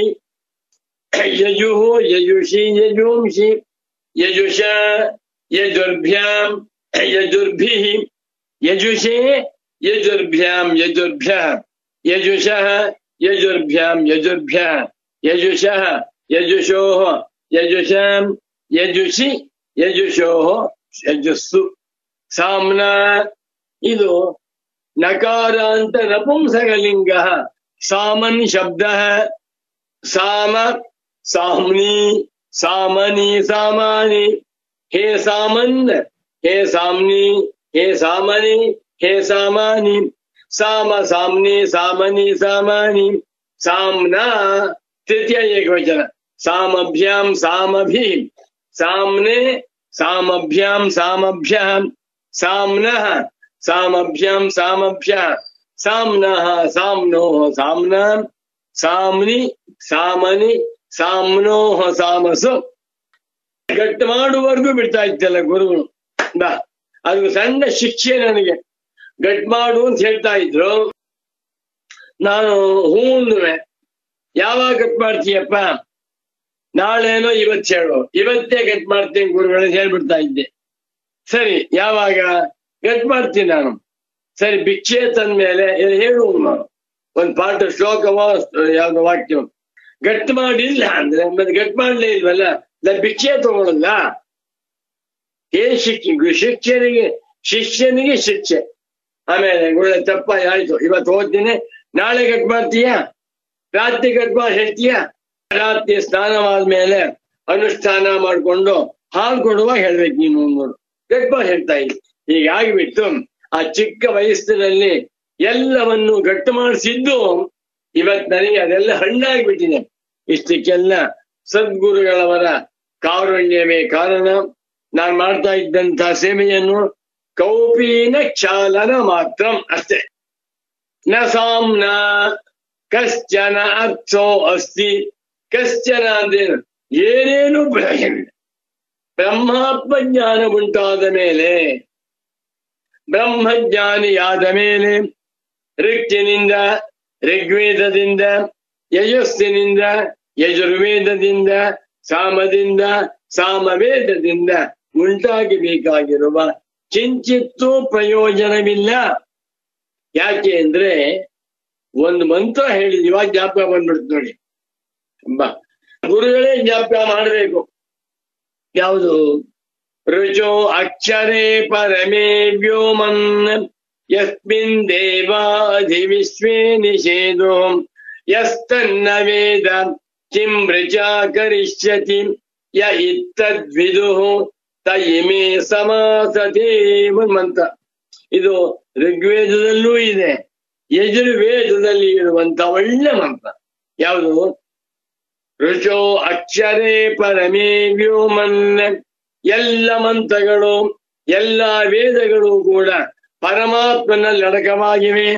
ಯಜುಹು ಯಜುಷಿ ಯಜೂಂಷಿ ಯಜುಷ ಯಜುರ್ಭ್ಯಾಂ ಯಜುರ್ಭಿಃ ಯಜುಷೇ ಯಜುರ್ಭ್ಯಾಂ ಯಜುರ್ಭ್ಯ ಯಜುಷಃ ಯಜುರ್ಭ್ಯಾಂ ಯಜುರ್ಭ್ಯ ಯಜುಷಃ ಯಜುಷೋಃ ಯಜುಷಾಂ ಯಜುಷಿ ಯಜುಷೋಃ ಯಜಸ್ಸು ಸಾಮ್ನ ಇದು ನಕಾರಾಂತ ನಪುಂಸಕಲಿಂಗ ಸಾಮನ್ ಶಬ್ದ ಸಾಮ ಸಾಮ್ನಿ ಸಾಮನಿ ಸಾಮಾನಿ ಹೇ ಸಾಮನ್ ಹೇ ಸಾಮ್ನಿ ಹೇ ಸಾಮನಿ ಹೇ ಸಾಮಾನಿ ಸಾಮ ಸಾಮ್ನಿ ಸಾಮನಿ ಸಾಮಾನಿ ಸಾಮ್ನ ತೃತೀಯ ಏಕವಚನ ಸಾಮಭ್ಯಾಂ ಸಾಮಭಿ ಸಾಮ್ನೆ ಸಾಮಭ್ಯಾಂ ಸಾಮಭ್ಯಾಂ ಸಾಮ್ನಃ ಸಾಮಭ್ಯಾಂ ಸಾಮಭ್ಯ ಸಾಮ್ನಃ ಸಾಮ್ನೋಃ ಸಾಮ್ನಾಂ ಸಾಮ್ನಿ ಸಾಮನಿ ಸಾಮ್ನೋಹ ಸಾಮಸು ಗಟ್ಟು ಮಾಡುವವರೆಗೂ ಬಿಡ್ತಾ ಇದ್ದಲ್ಲ ಗುರುಗಳು ಬಾ ಅದು ಸಣ್ಣ ಶಿಕ್ಷೆ ನನಗೆ ಗಟ್ ಮಾಡು ಅಂತ ಹೇಳ್ತಾ ಇದ್ರು ನಾನು ಹೂ ಅಂದುವೆ ಯಾವಾಗ ಗಟ್ ಮಾಡ್ತೀಯಪ್ಪ ನಾಳೆನೋ ಇವತ್ತು ಹೇಳು ಇವತ್ತೇ ಗಟ್ ಮಾಡ್ತೀನಿ ಗುರುಗಳನ್ನ ಹೇಳ್ಬಿಡ್ತಾ ಇದ್ದೆ ಸರಿ ಯಾವಾಗ ಗಟ್ ಮಾಡ್ತೀನಿ ನಾನು ಸರಿ ಭಿಕ್ಷೆ ತಂದ್ಮೇಲೆ ಇದು ಹೇಳು ನಾನು ಒಂದ್ ಪಾಠ ಶ್ಲೋಕವೋ ಯಾವ್ದೋ ವಾಕ್ಯ ಗಟ್ ಮಾಡಿಲ್ಲ ಅಂದ್ರೆ ಮತ್ತೆ ಗಟ್ ಮಾಡ್ಲೇ ಇಲ್ವಲ್ಲ ನಾನು ಭಿಕ್ಷೆ ತಗೊಳ್ಳಲ್ಲ ಏ ಶಿಕ್ಷ ಶಿಕ್ಷನಿಗೆ ಶಿಷ್ಯನಿಗೆ ಶಿಕ್ಷೆ ಆಮೇಲೆ ಒಳ್ಳೆ ತಪ್ಪ ಆಯ್ತು ಇವತ್ತು ಓದ್ತೀನಿ ನಾಳೆ ಗಟ್ ಮಾಡ್ತೀಯಾ ರಾತ್ರಿ ಗಟ್ ಮಾಡಿ ಹೇಳ್ತೀಯ ರಾತ್ರಿ ಸ್ನಾನವಾದ್ಮೇಲೆ ಅನುಷ್ಠಾನ ಮಾಡ್ಕೊಂಡು ಹಾಲು ಕೊಡುವಾಗ ಹೇಳ್ಬೇಕು ನೀನು ಅನ್ನೋರು ಗಟ್ ಮಾಡಿ ಹೇಳ್ತಾ ಇದ್ದೆ ಹೀಗಾಗಿಬಿಟ್ಟು ಆ ಚಿಕ್ಕ ವಯಸ್ಸಿನಲ್ಲಿ ಎಲ್ಲವನ್ನು ಗಟ್ಟು ಮಾಡಿಸಿದ್ದು ಇವತ್ ನನಗೆ ಅದೆಲ್ಲ ಹಣ್ಣಾಗ್ಬಿಟ್ಟಿದೆ ಇಷ್ಟಕ್ಕೆಲ್ಲ ಸದ್ಗುರುಗಳವರ ಕಾರುಣ್ಯವೇ ಕಾರಣ ನಾನು ಮಾಡ್ತಾ ಇದ್ದಂತ ಸೇವೆಯನ್ನು ಕೌಪೀನ ಚಾಲನ ಮಾತ್ರ ಅಷ್ಟೇ ನ ಸಾಮ್ನ ಕಶ್ಚನ ಅರ್ಥೋ ಅಸ್ತಿ ಕಶ್ಚನ ಅಂದ್ರೆ ಏನೇನು ಪ್ರಯೋಜನ ಬ್ರಹ್ಮಾತ್ಮ ಜ್ಞಾನ ಉಂಟಾದ ಮೇಲೆ ಬ್ರಹ್ಮಜ್ಞಾನಿಯಾದ ಮೇಲೆ ಋಕ್ಕಿನಿಂದ ಋಗ್ವೇದದಿಂದ ಯಶಸ್ಸಿನಿಂದ ಯಜುರ್ವೇದದಿಂದ ಸಾಮದಿಂದ ಸಾಮವೇದದಿಂದ ಉಂಟಾಗಬೇಕಾಗಿರುವ ಕಿಂಚಿತ್ತೂ ಪ್ರಯೋಜನವಿಲ್ಲ ಯಾಕೆ ಅಂದ್ರೆ ಒಂದು ಮಂತ್ರ ಹೇಳಿದೀವ ಜ್ಞಾಪಕ ಬಂದ್ಬಿಡ್ತು ನೋಡಿ ಬಾ ಗುರುಗಳೇ ಜ್ಞಾಪಕ ಮಾಡಬೇಕು ಯಾವುದು ರುಚೋ ಅಕ್ಷರೇ ಪರಮೇ ವ್ಯೋಮನ್ ಯಸ್ಮಿನ್ ದೇವಾಧಿ ವಿಶ್ವೇ ನಿಷೇಧೋ ಯಸ್ತನ್ನ ವೇದ ಕಿಂ ಋಚಾ ಕರಿಷ್ಯತಿ ಯ ಇತ್ತದ್ವಿದು ತ ಇಮೇ ಸಮಾಸತೆ ಮಂತ್ರ ಇದು ಋಗ್ವೇದದಲ್ಲೂ ಇದೆ ಯಜುರ್ವೇದದಲ್ಲಿ ಇರುವಂತ ಒಳ್ಳೆ ಮಂತ್ರ ಯಾವುದು ಋಷೋ ಅಕ್ಷರೇ ಪರಮೇ ವ್ಯೋಮನ್ ಎಲ್ಲ ಮಂತ್ರಗಳು ಎಲ್ಲ ವೇದಗಳು ಕೂಡ ಪರಮಾತ್ಮನಲ್ಲಿ ಅಡಕವಾಗಿವೆ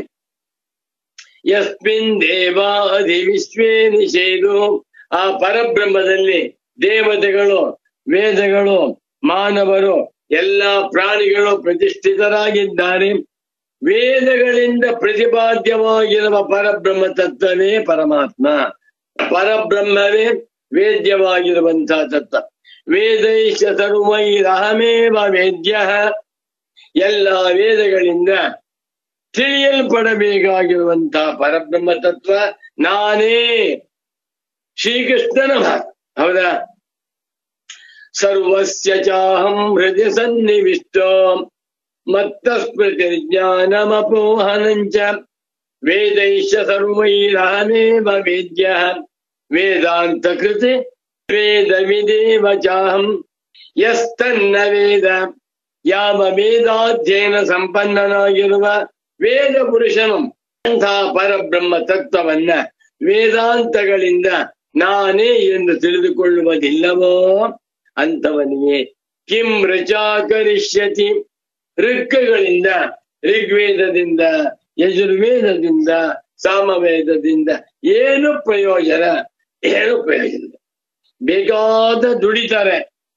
ಯಸ್ಮಿನ್ ದೇವಾದಿ ವಿಶ್ವೇ ನಿಷೇಧು ಆ ಪರಬ್ರಹ್ಮದಲ್ಲಿ ದೇವತೆಗಳು ವೇದಗಳು ಮಾನವರು ಎಲ್ಲ ಪ್ರಾಣಿಗಳು ಪ್ರತಿಷ್ಠಿತರಾಗಿದ್ದಾರೆ ವೇದಗಳಿಂದ ಪ್ರತಿಪಾದ್ಯವಾಗಿರುವ ಪರಬ್ರಹ್ಮ ತತ್ವವೇ ಪರಮಾತ್ಮ ಪರಬ್ರಹ್ಮವೇ ವೇದ್ಯವಾಗಿರುವಂತಹ ತತ್ವ ವೇದೈಶ ಸರ್ವೈರಹಮೇವ ವೇದ್ಯ ಎಲ್ಲ ವೇದಗಳಿಂದ ತಿಳಿಯಲ್ಪಡಬೇಕಾಗಿರುವಂತಹ ಪರಬ್ರಹ್ಮ ತತ್ವ ನಾನೇ ಶ್ರೀಕೃಷ್ಣನ ಮಾತು ಹೌದಾ ಸರ್ವಸ್ಯ ಚಾಹಂ ಹೃದಯ ಸನ್ನಿವಿಷ್ಟೋ ಮತ್ತ ಸ್ಮೃತಿ ಜ್ಞಾನಮಪೋಹನಂಚ ವೇದೈಶ್ಚ ಸರ್ವೈರಹಮೇವ ವೇದ್ಯ ವೇದಾಂತ ಕೃತಿ ವೇದವಿದೇವ ಚಾಹಂ ಯಸ್ತನ್ನ ವೇದ ಯಾವ ವೇದಾಧ್ಯಯನ ಸಂಪನ್ನನಾಗಿರುವ ವೇದ ಪುರುಷನು ಅಂಥ ಪರಬ್ರಹ್ಮ ತತ್ವವನ್ನ ವೇದಾಂತಗಳಿಂದ ನಾನೇ ಎಂದು ತಿಳಿದುಕೊಳ್ಳುವುದಿಲ್ಲವೋ ಅಂತವನಿಗೆ ಕಿಂ ಋಚಾಕರಿಷ್ಯತಿ ಋಕ್ಕಗಳಿಂದ ಋಗ್ವೇದದಿಂದ ಯಜುರ್ವೇದದಿಂದ ಸಾಮವೇದದಿಂದ ಏನು ಪ್ರಯೋಜನ ಏನು ಪ್ರಯೋಜನ ಇಲ್ಲ. ಬೇಕಾದ ದುಡಿತಾರೆ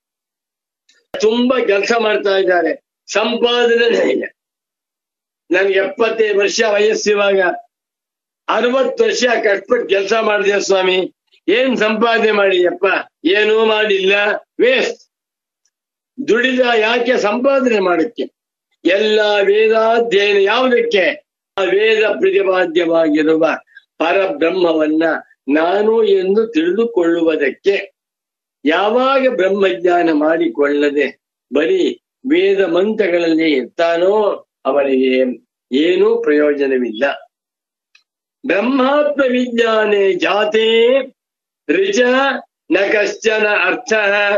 ತುಂಬಾ ಕೆಲಸ ಮಾಡ್ತಾ ಇದ್ದಾರೆ ಸಂಪಾದನೆ ಇಲ್ಲ ನನ್ಗೆ ಎಪ್ಪತ್ತೈದು ವರ್ಷ ವಯಸ್ಸಿವಾಗ ಅರವತ್ತು ವರ್ಷ ಕಷ್ಟಪಟ್ಟು ಕೆಲಸ ಮಾಡಿದೆ ಸ್ವಾಮಿ ಏನ್ ಸಂಪಾದನೆ ಮಾಡಿದೆಯಪ್ಪ ಏನೂ ಮಾಡಿಲ್ಲ ವೇಸ್ಟ್ ದುಡಿದ ಯಾಕೆ ಸಂಪಾದನೆ ಮಾಡಕ್ಕೆ ಎಲ್ಲ ವೇದಾಧ್ಯಯನ ಯಾವುದಕ್ಕೆ ಆ ವೇದ ಪ್ರತಿಪಾದ್ಯವಾಗಿರುವ ಪರಬ್ರಹ್ಮವನ್ನ ನಾನು ಎಂದು ತಿಳಿದುಕೊಳ್ಳುವುದಕ್ಕೆ ಯಾವಾಗ ಬ್ರಹ್ಮಜ್ಞಾನ ಮಾಡಿಕೊಳ್ಳದೆ ಬರೀ ವೇದ ಮಂತ್ರಗಳಲ್ಲಿ ಇರ್ತಾನೋ ಅವನಿಗೆ ಏನೂ ಪ್ರಯೋಜನವಿಲ್ಲ ಬ್ರಹ್ಮಾತ್ಮ ವಿಜ್ಞಾನೇ ಜಾತೆ ರಿಚ ನ ಕಶ್ಚನ ಅರ್ಥ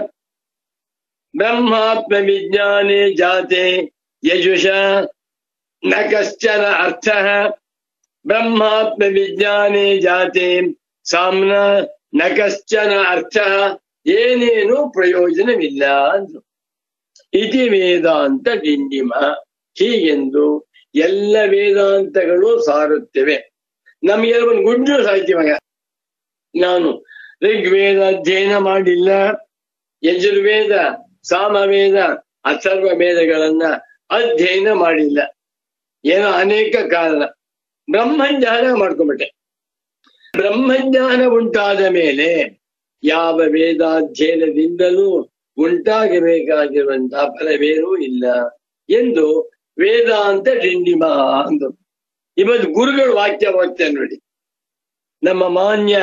ಬ್ರಹ್ಮಾತ್ಮ ವಿಜ್ಞಾನೇ ಜಾತೆ ಯಜುಷ ನ ಕಶ್ಚನ ಅರ್ಥ ಬ್ರಹ್ಮಾತ್ಮ ವಿಜ್ಞಾನೇ ಜಾತೆ ಸಾಮ್ನ ನ ಕಶ್ಚನ ಅರ್ಥ ಏನೇನು ಪ್ರಯೋಜನವಿಲ್ಲ ಅಂದ್ರು ಇತಿ ವೇದಾಂತ ಡಿಂಡಿಮ ಹೀಗೆಂದು ಎಲ್ಲ ವೇದಾಂತಗಳು ಸಾರುತ್ತವೆ ನಮಗೆ ಒಂದು ಗುಡ್ ನ್ಯೂಸ್ ಆಯ್ತು ಇವಾಗ ನಾನು ಋಗ್ವೇದ ಅಧ್ಯಯನ ಮಾಡಿಲ್ಲ ಯಜುರ್ವೇದ ಸಾಮವೇದ ಅಥರ್ವ ವೇದಗಳನ್ನ ಅಧ್ಯಯನ ಮಾಡಿಲ್ಲ ಏನೋ ಅನೇಕ ಕಾರಣ ಬ್ರಹ್ಮಜ್ಞಾನ ಮಾಡ್ಕೊಂಬಿಟ್ಟೆ ಬ್ರಹ್ಮಜ್ಞಾನ ಉಂಟಾದ ಮೇಲೆ ಯಾವ ವೇದಾಧ್ಯಯನದಿಂದಲೂ ಉಂಟಾಗಬೇಕಾಗಿರುವಂತಹ ಫಲವೇನೂ ಇಲ್ಲ ಎಂದು ವೇದಾಂತ ಡಿಂಡಿಮ ಅಂದರು ಇವತ್ತು ಗುರುಗಳು ವಾಕ್ಯ ಓದ್ತೇನೆ ನೋಡಿ ನಮ್ಮ ಮಾನ್ಯ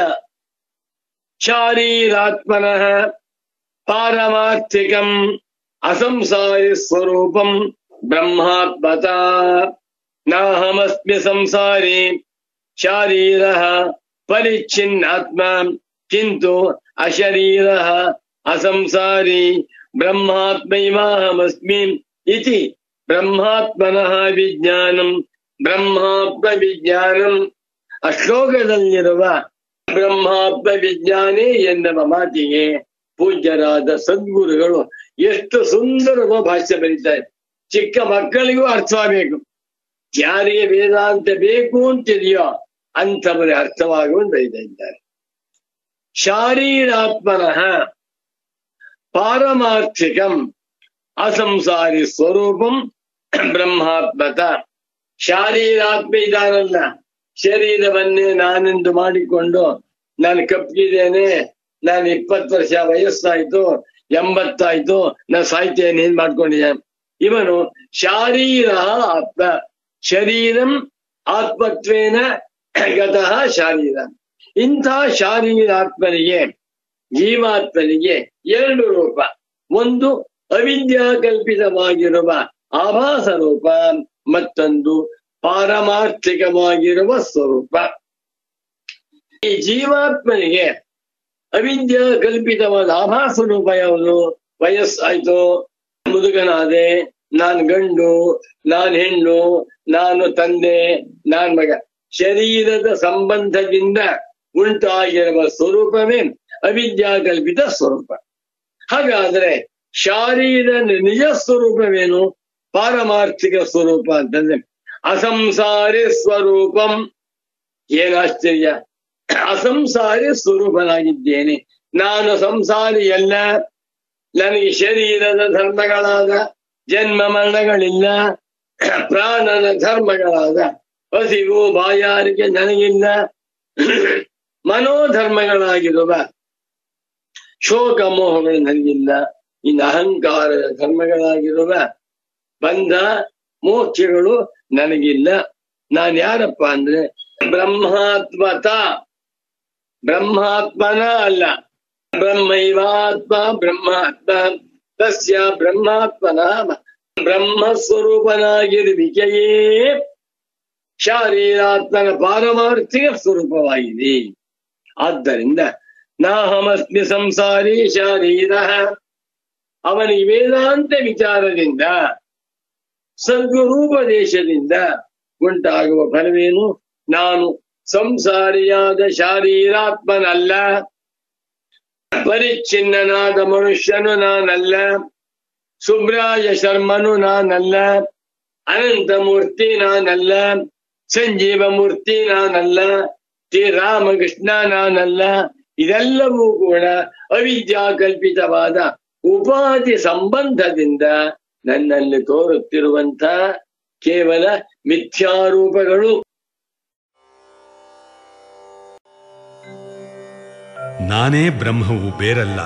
ಶಾರೀರಾತ್ಮನಃ ಪಾರಮಾರ್ಥಿಕಂ ಅಸಂಸಾರಿ ಸ್ವರೂಪಂ ಬ್ರಹ್ಮಾತ್ಮತ ನಾಹಮಸ್ಮಿ ಸಂಸಾರಿ ಶಾರೀರ ಪರಿಚ್ಛಿನ್ನಾತ್ಮ ಕಿಂತು ಅಶರೀರ ಅಸಂಸಾರಿ ಬ್ರಹ್ಮಾತ್ಮೈವಾಹಮಸ್ಮಿ ಇತಿ ಬ್ರಹ್ಮಾತ್ಮನಃ ವಿಜ್ಞಾನಂ ಬ್ರಹ್ಮಾತ್ಮ ವಿಜ್ಞಾನಂ ಆ ಶ್ಲೋಕದಲ್ಲಿರುವ ಬ್ರಹ್ಮಾತ್ಮ ವಿಜ್ಞಾನೇ ಎನ್ನುವ ಮಾತಿಗೆ ಪೂಜ್ಯರಾದ ಸದ್ಗುರುಗಳು ಎಷ್ಟು ಸುಂದರವ ಭಾಷ್ಯ ಬರೀತಾರೆ ಚಿಕ್ಕ ಮಕ್ಕಳಿಗೂ ಅರ್ಥವಾಗಬೇಕು ಯಾರಿಗೆ ವೇದಾಂತ ಬೇಕು ಅಂತಿದೆಯೋ ಅಂಥವರಿಗೆ ಅರ್ಥವಾಗುವಂತ ಬರೀತಾ ಇದ್ದಾರೆ ಶಾರೀರಾತ್ಮನಃ ಪಾರಮಾರ್ಥಿಕಂ ಅಸಂಸಾರಿ ಸ್ವರೂಪಂ ಬ್ರಹ್ಮಾತ್ಮತ ಶಾರೀರಾತ್ಮ ಇದಾನಲ್ಲ ಶರೀರವನ್ನೇ ನಾನೆಂದು ಮಾಡಿಕೊಂಡು ನಾನು ಕಪ್ಪಿದ್ದೇನೆ ನಾನು ಇಪ್ಪತ್ತು ವರ್ಷ ವಯಸ್ಸಾಯ್ತು ಎಂಬತ್ತಾಯ್ತು ನಾನು ಸಾಯ್ತೇನೆ ಏನ್ ಮಾಡ್ಕೊಂಡಿದ್ದೇನೆ ಇವನು ಶಾರೀರ ಆತ್ಮ ಶರೀರಂ ಆತ್ಮತ್ವೇನ ಗತಃ ಶಾರೀರ ಇಂಥ ಶಾರೀರಾತ್ಮನಿಗೆ ಜೀವಾತ್ಮನಿಗೆ ಎರಡು ರೂಪ ಒಂದು ಅವಿದ್ಯಾ ಕಲ್ಪಿತವಾಗಿರುವ ಆಭಾಸ ರೂಪ ಮತ್ತೊಂದು ಪಾರಮಾರ್ಥಿಕವಾಗಿರುವ ಸ್ವರೂಪ ಈ ಜೀವಾತ್ಮನಿಗೆ ಅವಿದ್ಯಾ ಕಲ್ಪಿತವಾದ ಆಭಾಸ ರೂಪ ಯಾವುದು ವಯಸ್ಸಾಯ್ತು ಮುದುಕನಾದೆ ನಾನ್ ಗಂಡು ನಾನ್ ಹೆಣ್ಣು ನಾನು ತಂದೆ ನಾನ್ ಮಗ ಶರೀರದ ಸಂಬಂಧದಿಂದ ಉಂಟಾಗಿರುವ ಸ್ವರೂಪವೇ ಅವಿದ್ಯಾ ಕಲ್ಪಿತ ಸ್ವರೂಪ ಹಾಗಾದ್ರೆ ಶಾರೀರ ನಿಜ ಸ್ವರೂಪವೇನು ಪಾರಮಾರ್ಥಿಕ ಸ್ವರೂಪ ಅಂತಂದ್ರೆ ಅಸಂಸಾರಿ ಸ್ವರೂಪಂ ಏನಾಶ್ಚರ್ಯ ಅಸಂಸಾರಿ ಸ್ವರೂಪನಾಗಿದ್ದೇನೆ ನಾನು ಸಂಸಾರಿಯಲ್ಲ ನನಗೆ ಶರೀರದ ಧರ್ಮಗಳಾದ ಜನ್ಮ ಮರಣಗಳಿಲ್ಲ ಪ್ರಾಣನ ಧರ್ಮಗಳಾದ ಹಸಿವು ಬಾಯಾರಿಕೆ ನನಗಿಲ್ಲ ಮನೋಧರ್ಮಗಳಾಗಿರುವ ಶೋಕ ಮೋಹಗಳು ನನಗಿಲ್ಲ ಇನ್ನು ಅಹಂಕಾರದ ಧರ್ಮಗಳಾಗಿರುವ ಬಂಧ ಮೋಕ್ಷಗಳು ನನಗಿಲ್ಲ ನಾನು ಯಾರಪ್ಪ ಅಂದ್ರೆ ಬ್ರಹ್ಮಾತ್ಮತ ಬ್ರಹ್ಮಾತ್ಮನ ಅಲ್ಲ ಬ್ರಹ್ಮೈವಾತ್ಮ ಬ್ರಹ್ಮಾತ್ಮ ತಸ್ಯ ಬ್ರಹ್ಮಾತ್ಮನ ಬ್ರಹ್ಮ ಸ್ವರೂಪನಾಗಿರುವಿಕೆಯೇ ಶಾರೀರಾತ್ಮನ ಪಾರಮಾರ್ಥಿಕ ಸ್ವರೂಪವಾಗಿದೆ ಆದ್ದರಿಂದ ನಾಹಮಸ್ಮಿ ಸಂಸಾರಿ ಶಾರೀರ ಅವನಿಗೆ ವೇದಾಂತ ವಿಚಾರದಿಂದ ಸದ್ಗುರೂಪದೇಶದಿಂದ ಉಂಟಾಗುವ ಫಲವೇನು ನಾನು ಸಂಸಾರಿಯಾದ ಶಾರೀರಾತ್ಮನಲ್ಲ ಪರಿಚ್ಛಿನ್ನನಾದ ಮನುಷ್ಯನು ನಾನಲ್ಲ ಸುಬ್ರಾಯ ಶರ್ಮನು ನಾನಲ್ಲ ಅನಂತ ಮೂರ್ತಿ ನಾನಲ್ಲ ಸಂಜೀವ ಮೂರ್ತಿ ನಾನಲ್ಲ ಶ್ರೀರಾಮಕೃಷ್ಣ ನಾನಲ್ಲ ಇದೆಲ್ಲವೂ ಕೂಡ ಅವಿದ್ಯಾ ಕಲ್ಪಿತವಾದ ಉಪಾಧಿ ಸಂಬಂಧದಿಂದ ನನ್ನಲ್ಲಿ ತೋರುತ್ತಿರುವಂತ ಕೇವಲ ಮಿಥ್ಯಾರೂಪಗಳು ನಾನೇ ಬ್ರಹ್ಮವು ಬೇರಲ್ಲ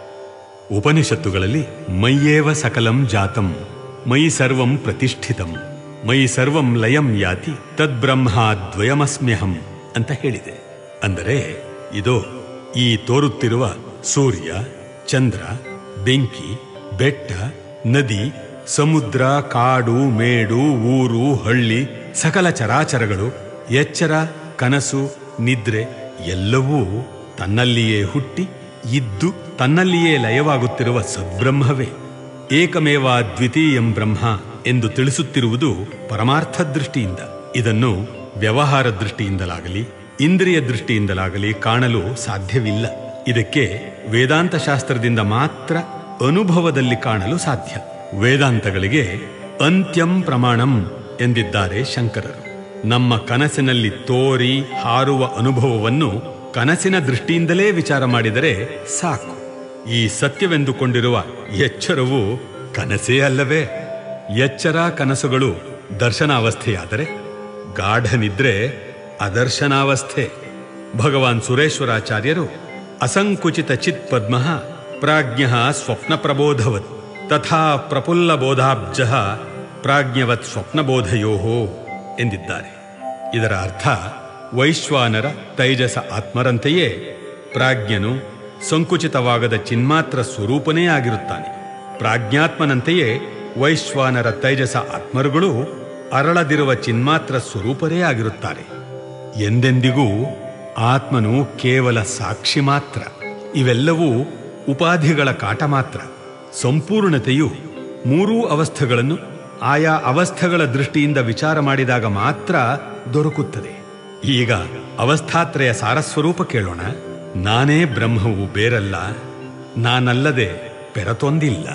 ಉಪನಿಷತ್ತುಗಳಲ್ಲಿ ಮಯ್ಯೇವ ಸಕಲಂ ಜಾತಂ ಮಯಿ ಸರ್ವಂ ಪ್ರತಿಷ್ಠಿತಂ ಮಯಿ ಸರ್ವಂ ಲಯಂ ಯಾತಿ ತದ್ಬ್ರಹ್ಮ ದ್ವಯಮಸ್ಮ್ಯಹಂ ಅಂತ ಹೇಳಿದೆ ಅಂದರೆ ಇದು ಈ ತೋರುತ್ತಿರುವ ಸೂರ್ಯ ಚಂದ್ರ ಬೆಂಕಿ ಬೆಟ್ಟ ನದಿ ಸಮುದ್ರ ಕಾಡು ಮೇಡು ಊರು ಹಳ್ಳಿ ಸಕಲ ಚರಾಚರಗಳು ಎಚ್ಚರ ಕನಸು ನಿದ್ರೆ ಎಲ್ಲವೂ ತನ್ನಲ್ಲಿಯೇ ಹುಟ್ಟಿ ಇದ್ದು ತನ್ನಲ್ಲಿಯೇ ಲಯವಾಗುತ್ತಿರುವ ಸದ್ಬ್ರಹ್ಮವೇ ಏಕಮೇವ ದ್ವಿತೀಯಂ ಬ್ರಹ್ಮ ಎಂದು ತಿಳಿಸುತ್ತಿರುವುದು ಪರಮಾರ್ಥ ದೃಷ್ಟಿಯಿಂದ ಇದನ್ನು ವ್ಯವಹಾರ ದೃಷ್ಟಿಯಿಂದಲಾಗಲಿ ಇಂದ್ರಿಯ ದೃಷ್ಟಿಯಿಂದಲಾಗಲಿ ಕಾಣಲು ಸಾಧ್ಯವಿಲ್ಲ ಇದಕ್ಕೆ ವೇದಾಂತ ಶಾಸ್ತ್ರದಿಂದ ಮಾತ್ರ ಅನುಭವದಲ್ಲಿ ಕಾಣಲು ಸಾಧ್ಯ ವೇದಾಂತಗಳಿಗೆ ಅಂತ್ಯಂ ಪ್ರಮಾಣಂ ಎಂದಿದ್ದಾರೆ ಶಂಕರರು ನಮ್ಮ ಕನಸಿನಲ್ಲಿ ತೋರಿ ಹಾರುವ ಅನುಭವವನ್ನು ಕನಸಿನ ದೃಷ್ಟಿಯಿಂದಲೇ ವಿಚಾರ ಮಾಡಿದರೆ ಸಾಕು ಈ ಸತ್ಯವೆಂದುಕೊಂಡಿರುವ ಎಚ್ಚರವು ಕನಸೇ ಅಲ್ಲವೇ ಎಚ್ಚರ ಕನಸುಗಳು ದರ್ಶನಾವಸ್ಥೆಯಾದರೆ ಗಾಢ ನಿದ್ರೆ ಅದರ್ಶನಾವಸ್ಥೆ ಭಗವಾನ್ ಸುರೇಶ್ವರಾಚಾರ್ಯರು ಅಸಂಕುಚಿತ ಚಿತ್ ಪದ್ಮ ಪ್ರಾಜ್ಞ ಸ್ವಪ್ನ ಪ್ರಬೋಧವತ್ ತಥಾ ಪ್ರಫುಲ್ಲ ಬೋಧಾಬ್ಜ ಪ್ರಾಜ್ಞವತ್ ಸ್ವಪ್ನಬೋಧಯೋ ಎಂದಿದ್ದಾರೆ ಇದರ ಅರ್ಥ ವೈಶ್ವಾನರ ತೈಜಸ ಆತ್ಮರಂತೆಯೇ ಪ್ರಾಜ್ಞನು ಸಂಕುಚಿತವಾಗದ ಚಿನ್ಮಾತ್ರ ಸ್ವರೂಪನೇ ಆಗಿರುತ್ತಾನೆ ಪ್ರಾಜ್ಞಾತ್ಮನಂತೆಯೇ ವೈಶ್ವಾನರ ತೈಜಸ ಆತ್ಮರುಗಳು ಅರಳದಿರುವ ಚಿನ್ಮಾತ್ರ ಸ್ವರೂಪರೇ ಆಗಿರುತ್ತಾರೆ ಎಂದೆಂದಿಗೂ ಆತ್ಮನು ಕೇವಲ ಸಾಕ್ಷಿ ಮಾತ್ರ ಇವೆಲ್ಲವೂ ಉಪಾಧಿಗಳ ಕಾಟ ಮಾತ್ರ ಸಂಪೂರ್ಣತೆಯು ಮೂರೂ ಅವಸ್ಥೆಗಳನ್ನು ಆಯಾ ಅವಸ್ಥೆಗಳ ದೃಷ್ಟಿಯಿಂದ ವಿಚಾರ ಮಾಡಿದಾಗ ಮಾತ್ರ ದೊರಕುತ್ತದೆ ಈಗ ಅವಸ್ಥಾತ್ರಯ ಸಾರಸ್ವರೂಪ ಕೇಳೋಣ ನಾನೇ ಬ್ರಹ್ಮವು ಬೇರಲ್ಲ ನಾನಲ್ಲದೆ ಪೆರತೊಂದಿಲ್ಲ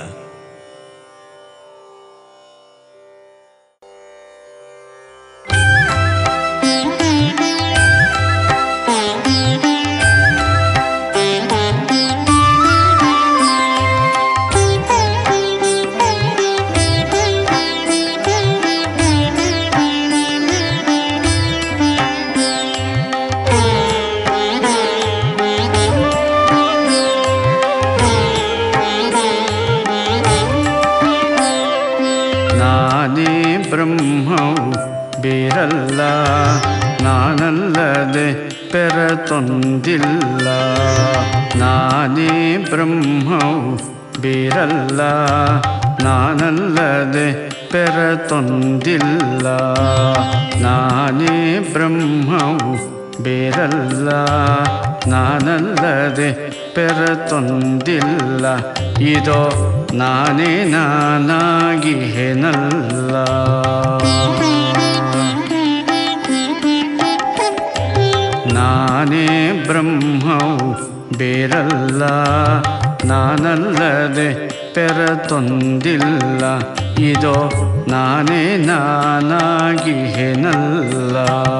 ನಾನೇ ಬ್ರಹ್ಮವು ಬೇರಲ್ಲ ನಾನಲ್ಲದೆ ಪೆರತೊಂದಿಲ್ಲ ನಾನೇ ಬ್ರಹ್ಮವು ಬೇರಲ್ಲ ನಾನಲ್ಲದೆ ಪೆರತೊಂದಿಲ್ಲ ನಾನೇ ಬ್ರಹ್ಮವು ಬೇರಲ್ಲ ನಾನಲ್ಲದೆ ಪೆರತೊಂದಿಲ್ಲ ಇದೋ ನಾನೇ ನಾನಾಗಿ ಹೆನಲ್ಲ ನಾನೇ ಬ್ರಹ್ಮವು ಬೇರಲ್ಲ ನಾನಲ್ಲದೆ ಪೆರತೊಂದಿಲ್ಲ ಇದೋ ನಾನೇ ನಾನಾಗಿ ಹೆನಲ್ಲ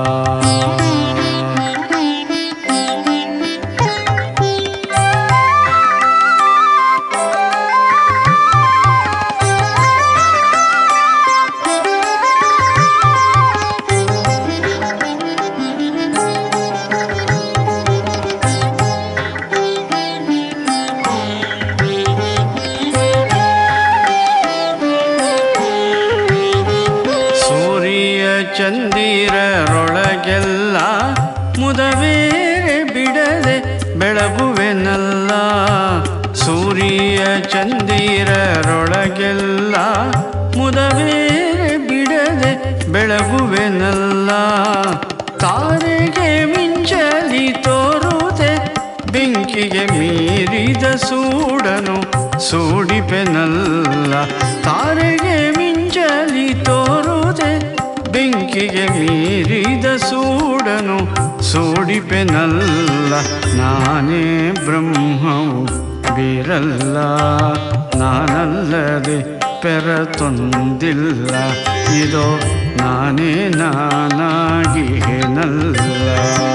ಸೂರ್ಯ ಚಂದಿರರೊಳಗೆಲ್ಲ ಮುದವೇರೆ ಬಿಡದೆ ಬೆಳಗುವೆನಲ್ಲ ಸೂರ್ಯ ಚಂದಿರರೊಳಗೆಲ್ಲ ಮುದವೇರೆ ಬಿಡದೆ ಬೆಳಗುವೆನಲ್ಲ ತಾರೆಗೆ ಮಿಂಚಲಿ ತೋರುದೆ ಬೆಂಕಿ ಬೆಂಕಿಗೆ ಮೀರಿದ ಸೂಡನು ಸೂಡಿಪೆನಲ್ಲ ತಾರೆಗೆ ಮಿಂಚಲಿ ತೋರುದೆ ಬೆಂಕಿಗೆ ಮೀರಿದ ಸೂಡನು ಸೂಡಿಪೆನಲ್ಲ ನಾನೇ ಬ್ರಹ್ಮವು ಬೀರಲ್ಲ ನಾನಲ್ಲದೆ ಪೆರತೊಂದಿಲ್ಲ ಇದೋ ನಾನೇ ನಾನಾಗಿಯೇನಲ್ಲ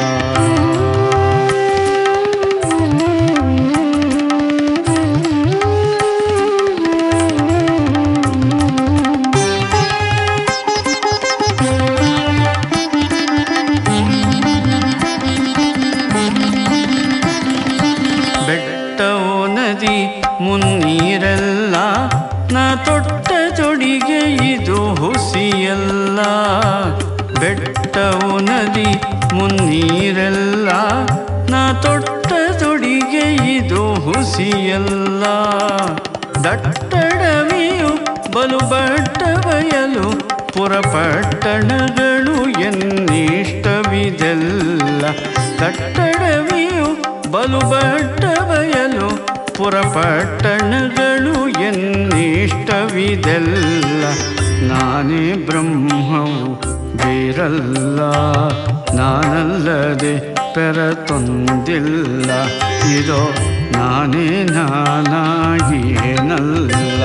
ಬೆಟ್ಟವೋ ನದಿ ಮುನ್ನೀರೆಲ್ಲ ನಾ ತೊಟ್ಟ ತೊಡಿಗೆ ಇದು ಹುಸಿಯಲ್ಲ ಬೆಟ್ಟವು ನದಿ ಮುನ್ನೀರೆಲ್ಲ ನಾ ತೊಟ್ಟ ತೊಡಿಗೆ ಇದು ಹುಸಿಯಲ್ಲ ದಟ್ಟಡವಿಯು ಬಲು ಬಟ್ಟ ಬಯಲು ಪುರಪಟ್ಟಣಗಳು ಎನ್ನಿಷ್ಟವಿದೆಲ್ಲ ದಟ್ಟಡವಿಯು ಬಲು ಬಟ್ಟ ಬಯಲು ಪುರಪಟ್ಟಣಗಳು ಎನ್ನಿಷ್ಟವಿದೆಲ್ಲ ನಾನೇ ಬ್ರಹ್ಮವು ಬೇರಲ್ಲ ನಾನಲ್ಲದೆ ಪೆರತೊಂದಿಲ್ಲ ಇದೋ ನಾನೇ ನಾನಾಗಿಯೇನಲ್ಲ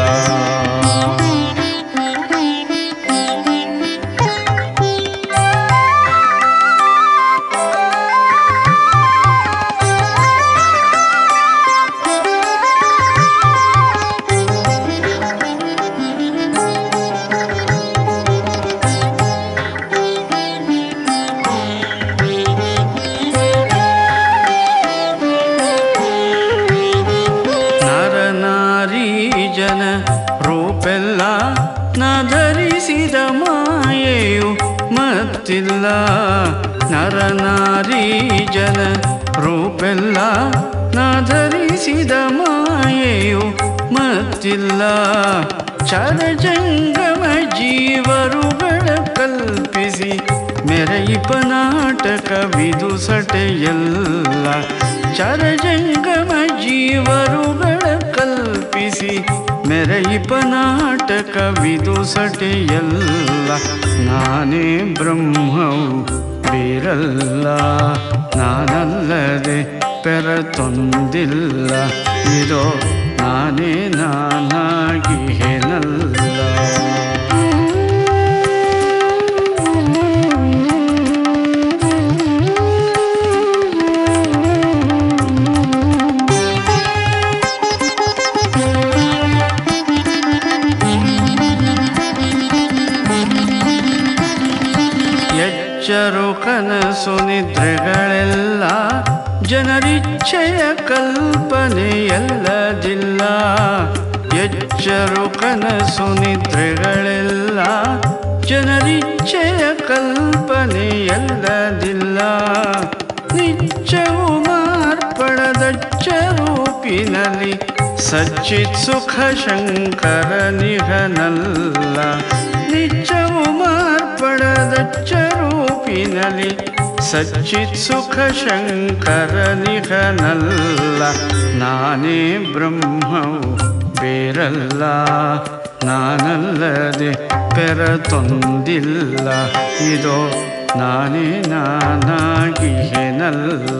ನರ ನಾರಿ ಜನ ರೂಪೆಲ್ಲ ನ ಧರಿಸಿದ ಮಾಯೆಯು ಮತ್ತಿಲ್ಲ ನರ ನಾರಿ ಜನ ರೂಪೆಲ್ಲ ನ ಧರಿಸಿದ ಮಾಯೆಯು ಮತ್ತಿಲ್ಲ ಚರಜಂಗಮ ಜೀವರುಗಳ ಕಲ್ಪಿಸಿ ಮೆರೆಯಿಪ ನಾಟಕವಿದು ಸಟೆಯಲ್ಲ ಚರಜಂಗಮ ಜೀವರುಗಳ ಕಲ್ಪಿಸಿ ಮೆರೆಯಿಪ ನಾಟಕವಿದು ಸಟೆಯಲ್ಲ ನಾನೇ ಬ್ರಹ್ಮವು ಬೇರಲ್ಲ ನಾನಲ್ಲದೆ ಪೆರತೊಂದಿಲ್ಲ ಇದೋ ನಾನೇ ನಾನಾಗಿಯೇನಲ್ಲ ಎಚ್ಚರು ಕನಸು ನಿದ್ರೆಗಳೆಲ್ಲ ಜನರಿಚ್ಛೆಯ ಕಲ್ಪನೆಯಲ್ಲದಿಲ್ಲ ಎಚ್ಚರು ಕನಸು ನಿದ್ರೆಗಳೆಲ್ಲ ಜನರಿಚ್ಛೆಯ ಕಲ್ಪನೆಯಲ್ಲದಿಲ್ಲ ನಿಚ್ಚವು ಮಾರ್ಪಡದಚ್ಚ ರೂಪಿನಲ್ಲಿ ಸಚ್ಚಿತ್ ಸುಖ ಶಂಕರ ನಿಘನಲ್ಲ ನಿಚ್ಚವು ಮಾರ್ಪಡದಚ್ಚ ರೂಪಿನಲ್ಲಿ ಸಚ್ಚಿತ್ ಸುಖ ಶಂಕರ ನಿಘನಲ್ಲ ನಾನೇ ಬ್ರಹ್ಮವು ಬೇರಲ್ಲ ನಾನಲ್ಲದೆ ಪೆರತೊಂದಿಲ್ಲ ಇದೋ ನಾನೇ ನಾನಾಗಿಯೇನಲ್ಲ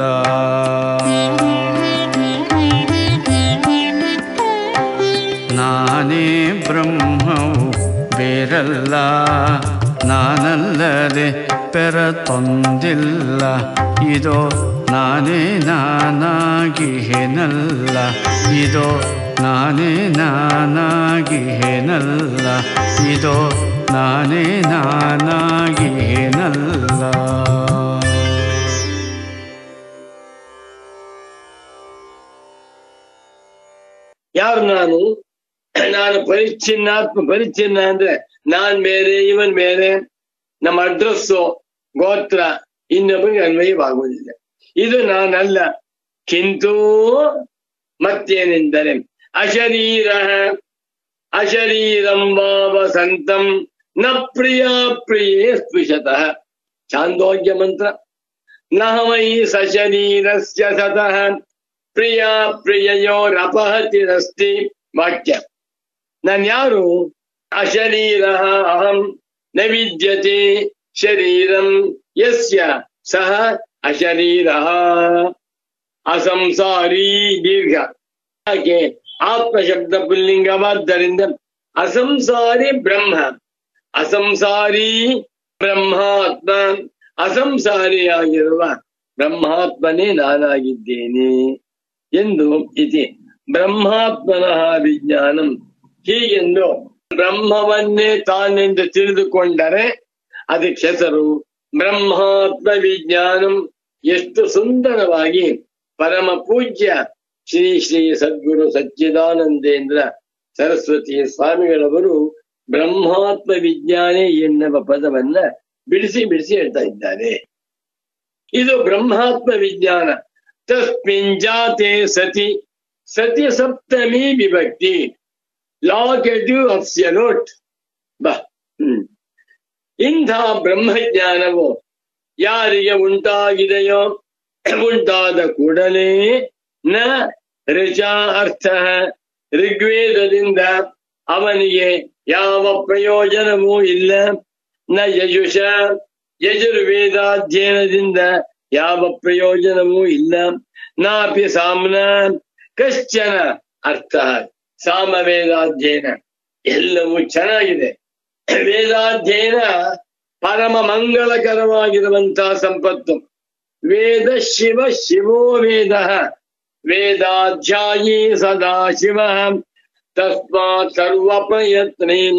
ನಾನೇ ಬ್ರಹ್ಮವು ಬೇರಲ್ಲ ನಾನಲ್ಲದೆ ಪೆರತೊಂದಿಲ್ಲ ಇದೋ ನಾನೇ ನಾನಾಗಿಯೇನಲ್ಲ ಇದೋ ನಾನೇ ನಾನಾಗಿಯೇನಲ್ಲ ಇದೋ ನಾನೇ ನಾನಾಗಿಯೇನಲ್ಲ ಯಾರು ನಾನು ನಾನು ಪರಿಚ್ಛಿನ್ನಾತ್ಮ ಪರಿಚ್ಛಿನ್ನ ಅಂದ್ರೆ ನಾನ್ ಬೇರೆ ಇವನ್ ಬೇರೆ ನಮ್ಮ ಅಡ್ರೆಸ್ಸು ಗೋತ್ರ ಇನ್ನೊಬ್ಬರಿಗೆ ಅನ್ವಯವಾಗುವುದಿಲ್ಲ ಇದು ನಾನಲ್ಲ ಕಿಂತೂ ಮತ್ತೇನೆಂದರೆ ಅಶರೀರ ಅಶರೀರಂ ವಾವ ಸಂತಂ ನ ಪ್ರಿಯ ಪ್ರಿಯೇ ಸ್ಪೃಶತಃ ಚಾಂದೋಗ್ಯ ಮಂತ್ರ ನಹಮೈ ಸಶರೀರಸ್ಯ ಸತಃ ಪ್ರಿಯ ಪ್ರಿಯಯೋರಪಹತಿರಸ್ತಿ ವಾಕ್ಯ ನಾನು ಯಾರು ಅಶರೀರ ಅಹಂ ನ ವಿದ್ಯತೆ ಶರೀರಂ ಯಸ್ಯ ಸಹ ಅಶರೀರ ಅಸಂಸಾರಿ ದೀರ್ಘ ಹಾಗೆ ಆತ್ಮ ಶಬ್ದ ಪುಲ್ಲಿಂಗವಾದ್ದರಿಂದ ಅಸಂಸಾರಿ ಬ್ರಹ್ಮ ಅಸಂಸಾರಿ ಬ್ರಹ್ಮಾತ್ಮ ಅಸಂಸಾರಿಯಾಗಿರುವ ಬ್ರಹ್ಮಾತ್ಮನೇ ನಾನಾಗಿದ್ದೇನೆ ಎಂದು ಇತಿ ಬ್ರಹ್ಮಾತ್ಮನಃ ವಿಜ್ಞಾನಂ ಹೀಗೆಂದು ಬ್ರಹ್ಮವನ್ನೇ ತಾನೆಂದು ತಿಳಿದುಕೊಂಡರೆ ಅದಕ್ಕೆ ಹೆಸರು ಬ್ರಹ್ಮಾತ್ಮ ವಿಜ್ಞಾನಂ ಎಷ್ಟು ಸುಂದರವಾಗಿ ಪರಮ ಪೂಜ್ಯ ಶ್ರೀ ಶ್ರೀ ಸದ್ಗುರು ಸಚ್ಚಿದಾನಂದೇಂದ್ರ ಸರಸ್ವತಿ ಸ್ವಾಮಿಗಳವರು ಬ್ರಹ್ಮಾತ್ಮ ವಿಜ್ಞಾನಿ ಎನ್ನುವ ಪದವನ್ನ ಬಿಡಿಸಿ ಬಿಡಿಸಿ ಹೇಳ್ತಾ ಇದ್ದಾರೆ ಇದು ಬ್ರಹ್ಮಾತ್ಮ ವಿಜ್ಞಾನ ತಸ್ಮಿನ್ ಜಾತೆ ಸತಿ ಸತಿ ಸಪ್ತಮಿ ವಿಭಕ್ತಿ ಲಾಕೆಟಿವ್ ಅಬ್ಸಲ್ಯೂಟ್ ಬಾ ಹ್ಮ್ ಇಂಥ ಬ್ರಹ್ಮಜ್ಞಾನವು ಯಾರಿಗೆ ಉಂಟಾಗಿದೆಯೋ ಉಂಟಾದ ಕೂಡಲೇ ನ ಋಚಾ ಅರ್ಥ ಋಗ್ವೇದದಿಂದ ಅವನಿಗೆ ಯಾವ ಪ್ರಯೋಜನವೂ ಇಲ್ಲ ನ ಯಜುಷ ಯಜುರ್ವೇದಾಧ್ಯಯನದಿಂದ ಯಾವ ಪ್ರಯೋಜನವೂ ಇಲ್ಲ ನಾಪಿ ಸಾಮ್ನ ಕಶ್ಚನ ಅರ್ಥ ಸಾಮವೇದಾಧ್ಯಯನ ಎಲ್ಲವೂ ಚೆನ್ನಾಗಿದೆ ವೇದಾಧ್ಯಯನ ಪರಮ ಮಂಗಳಕರವಾಗಿರುವಂತಹ ಸಂಪತ್ತು ವೇದ ಶಿವ ಶಿವೋ ವೇದ ವೇದಾಧ್ಯಾಯೀ ಸದಾ ಶಿವ ತಸ್ಮಾತ್ ಸರ್ವ ಪ್ರಯತ್ನೇನ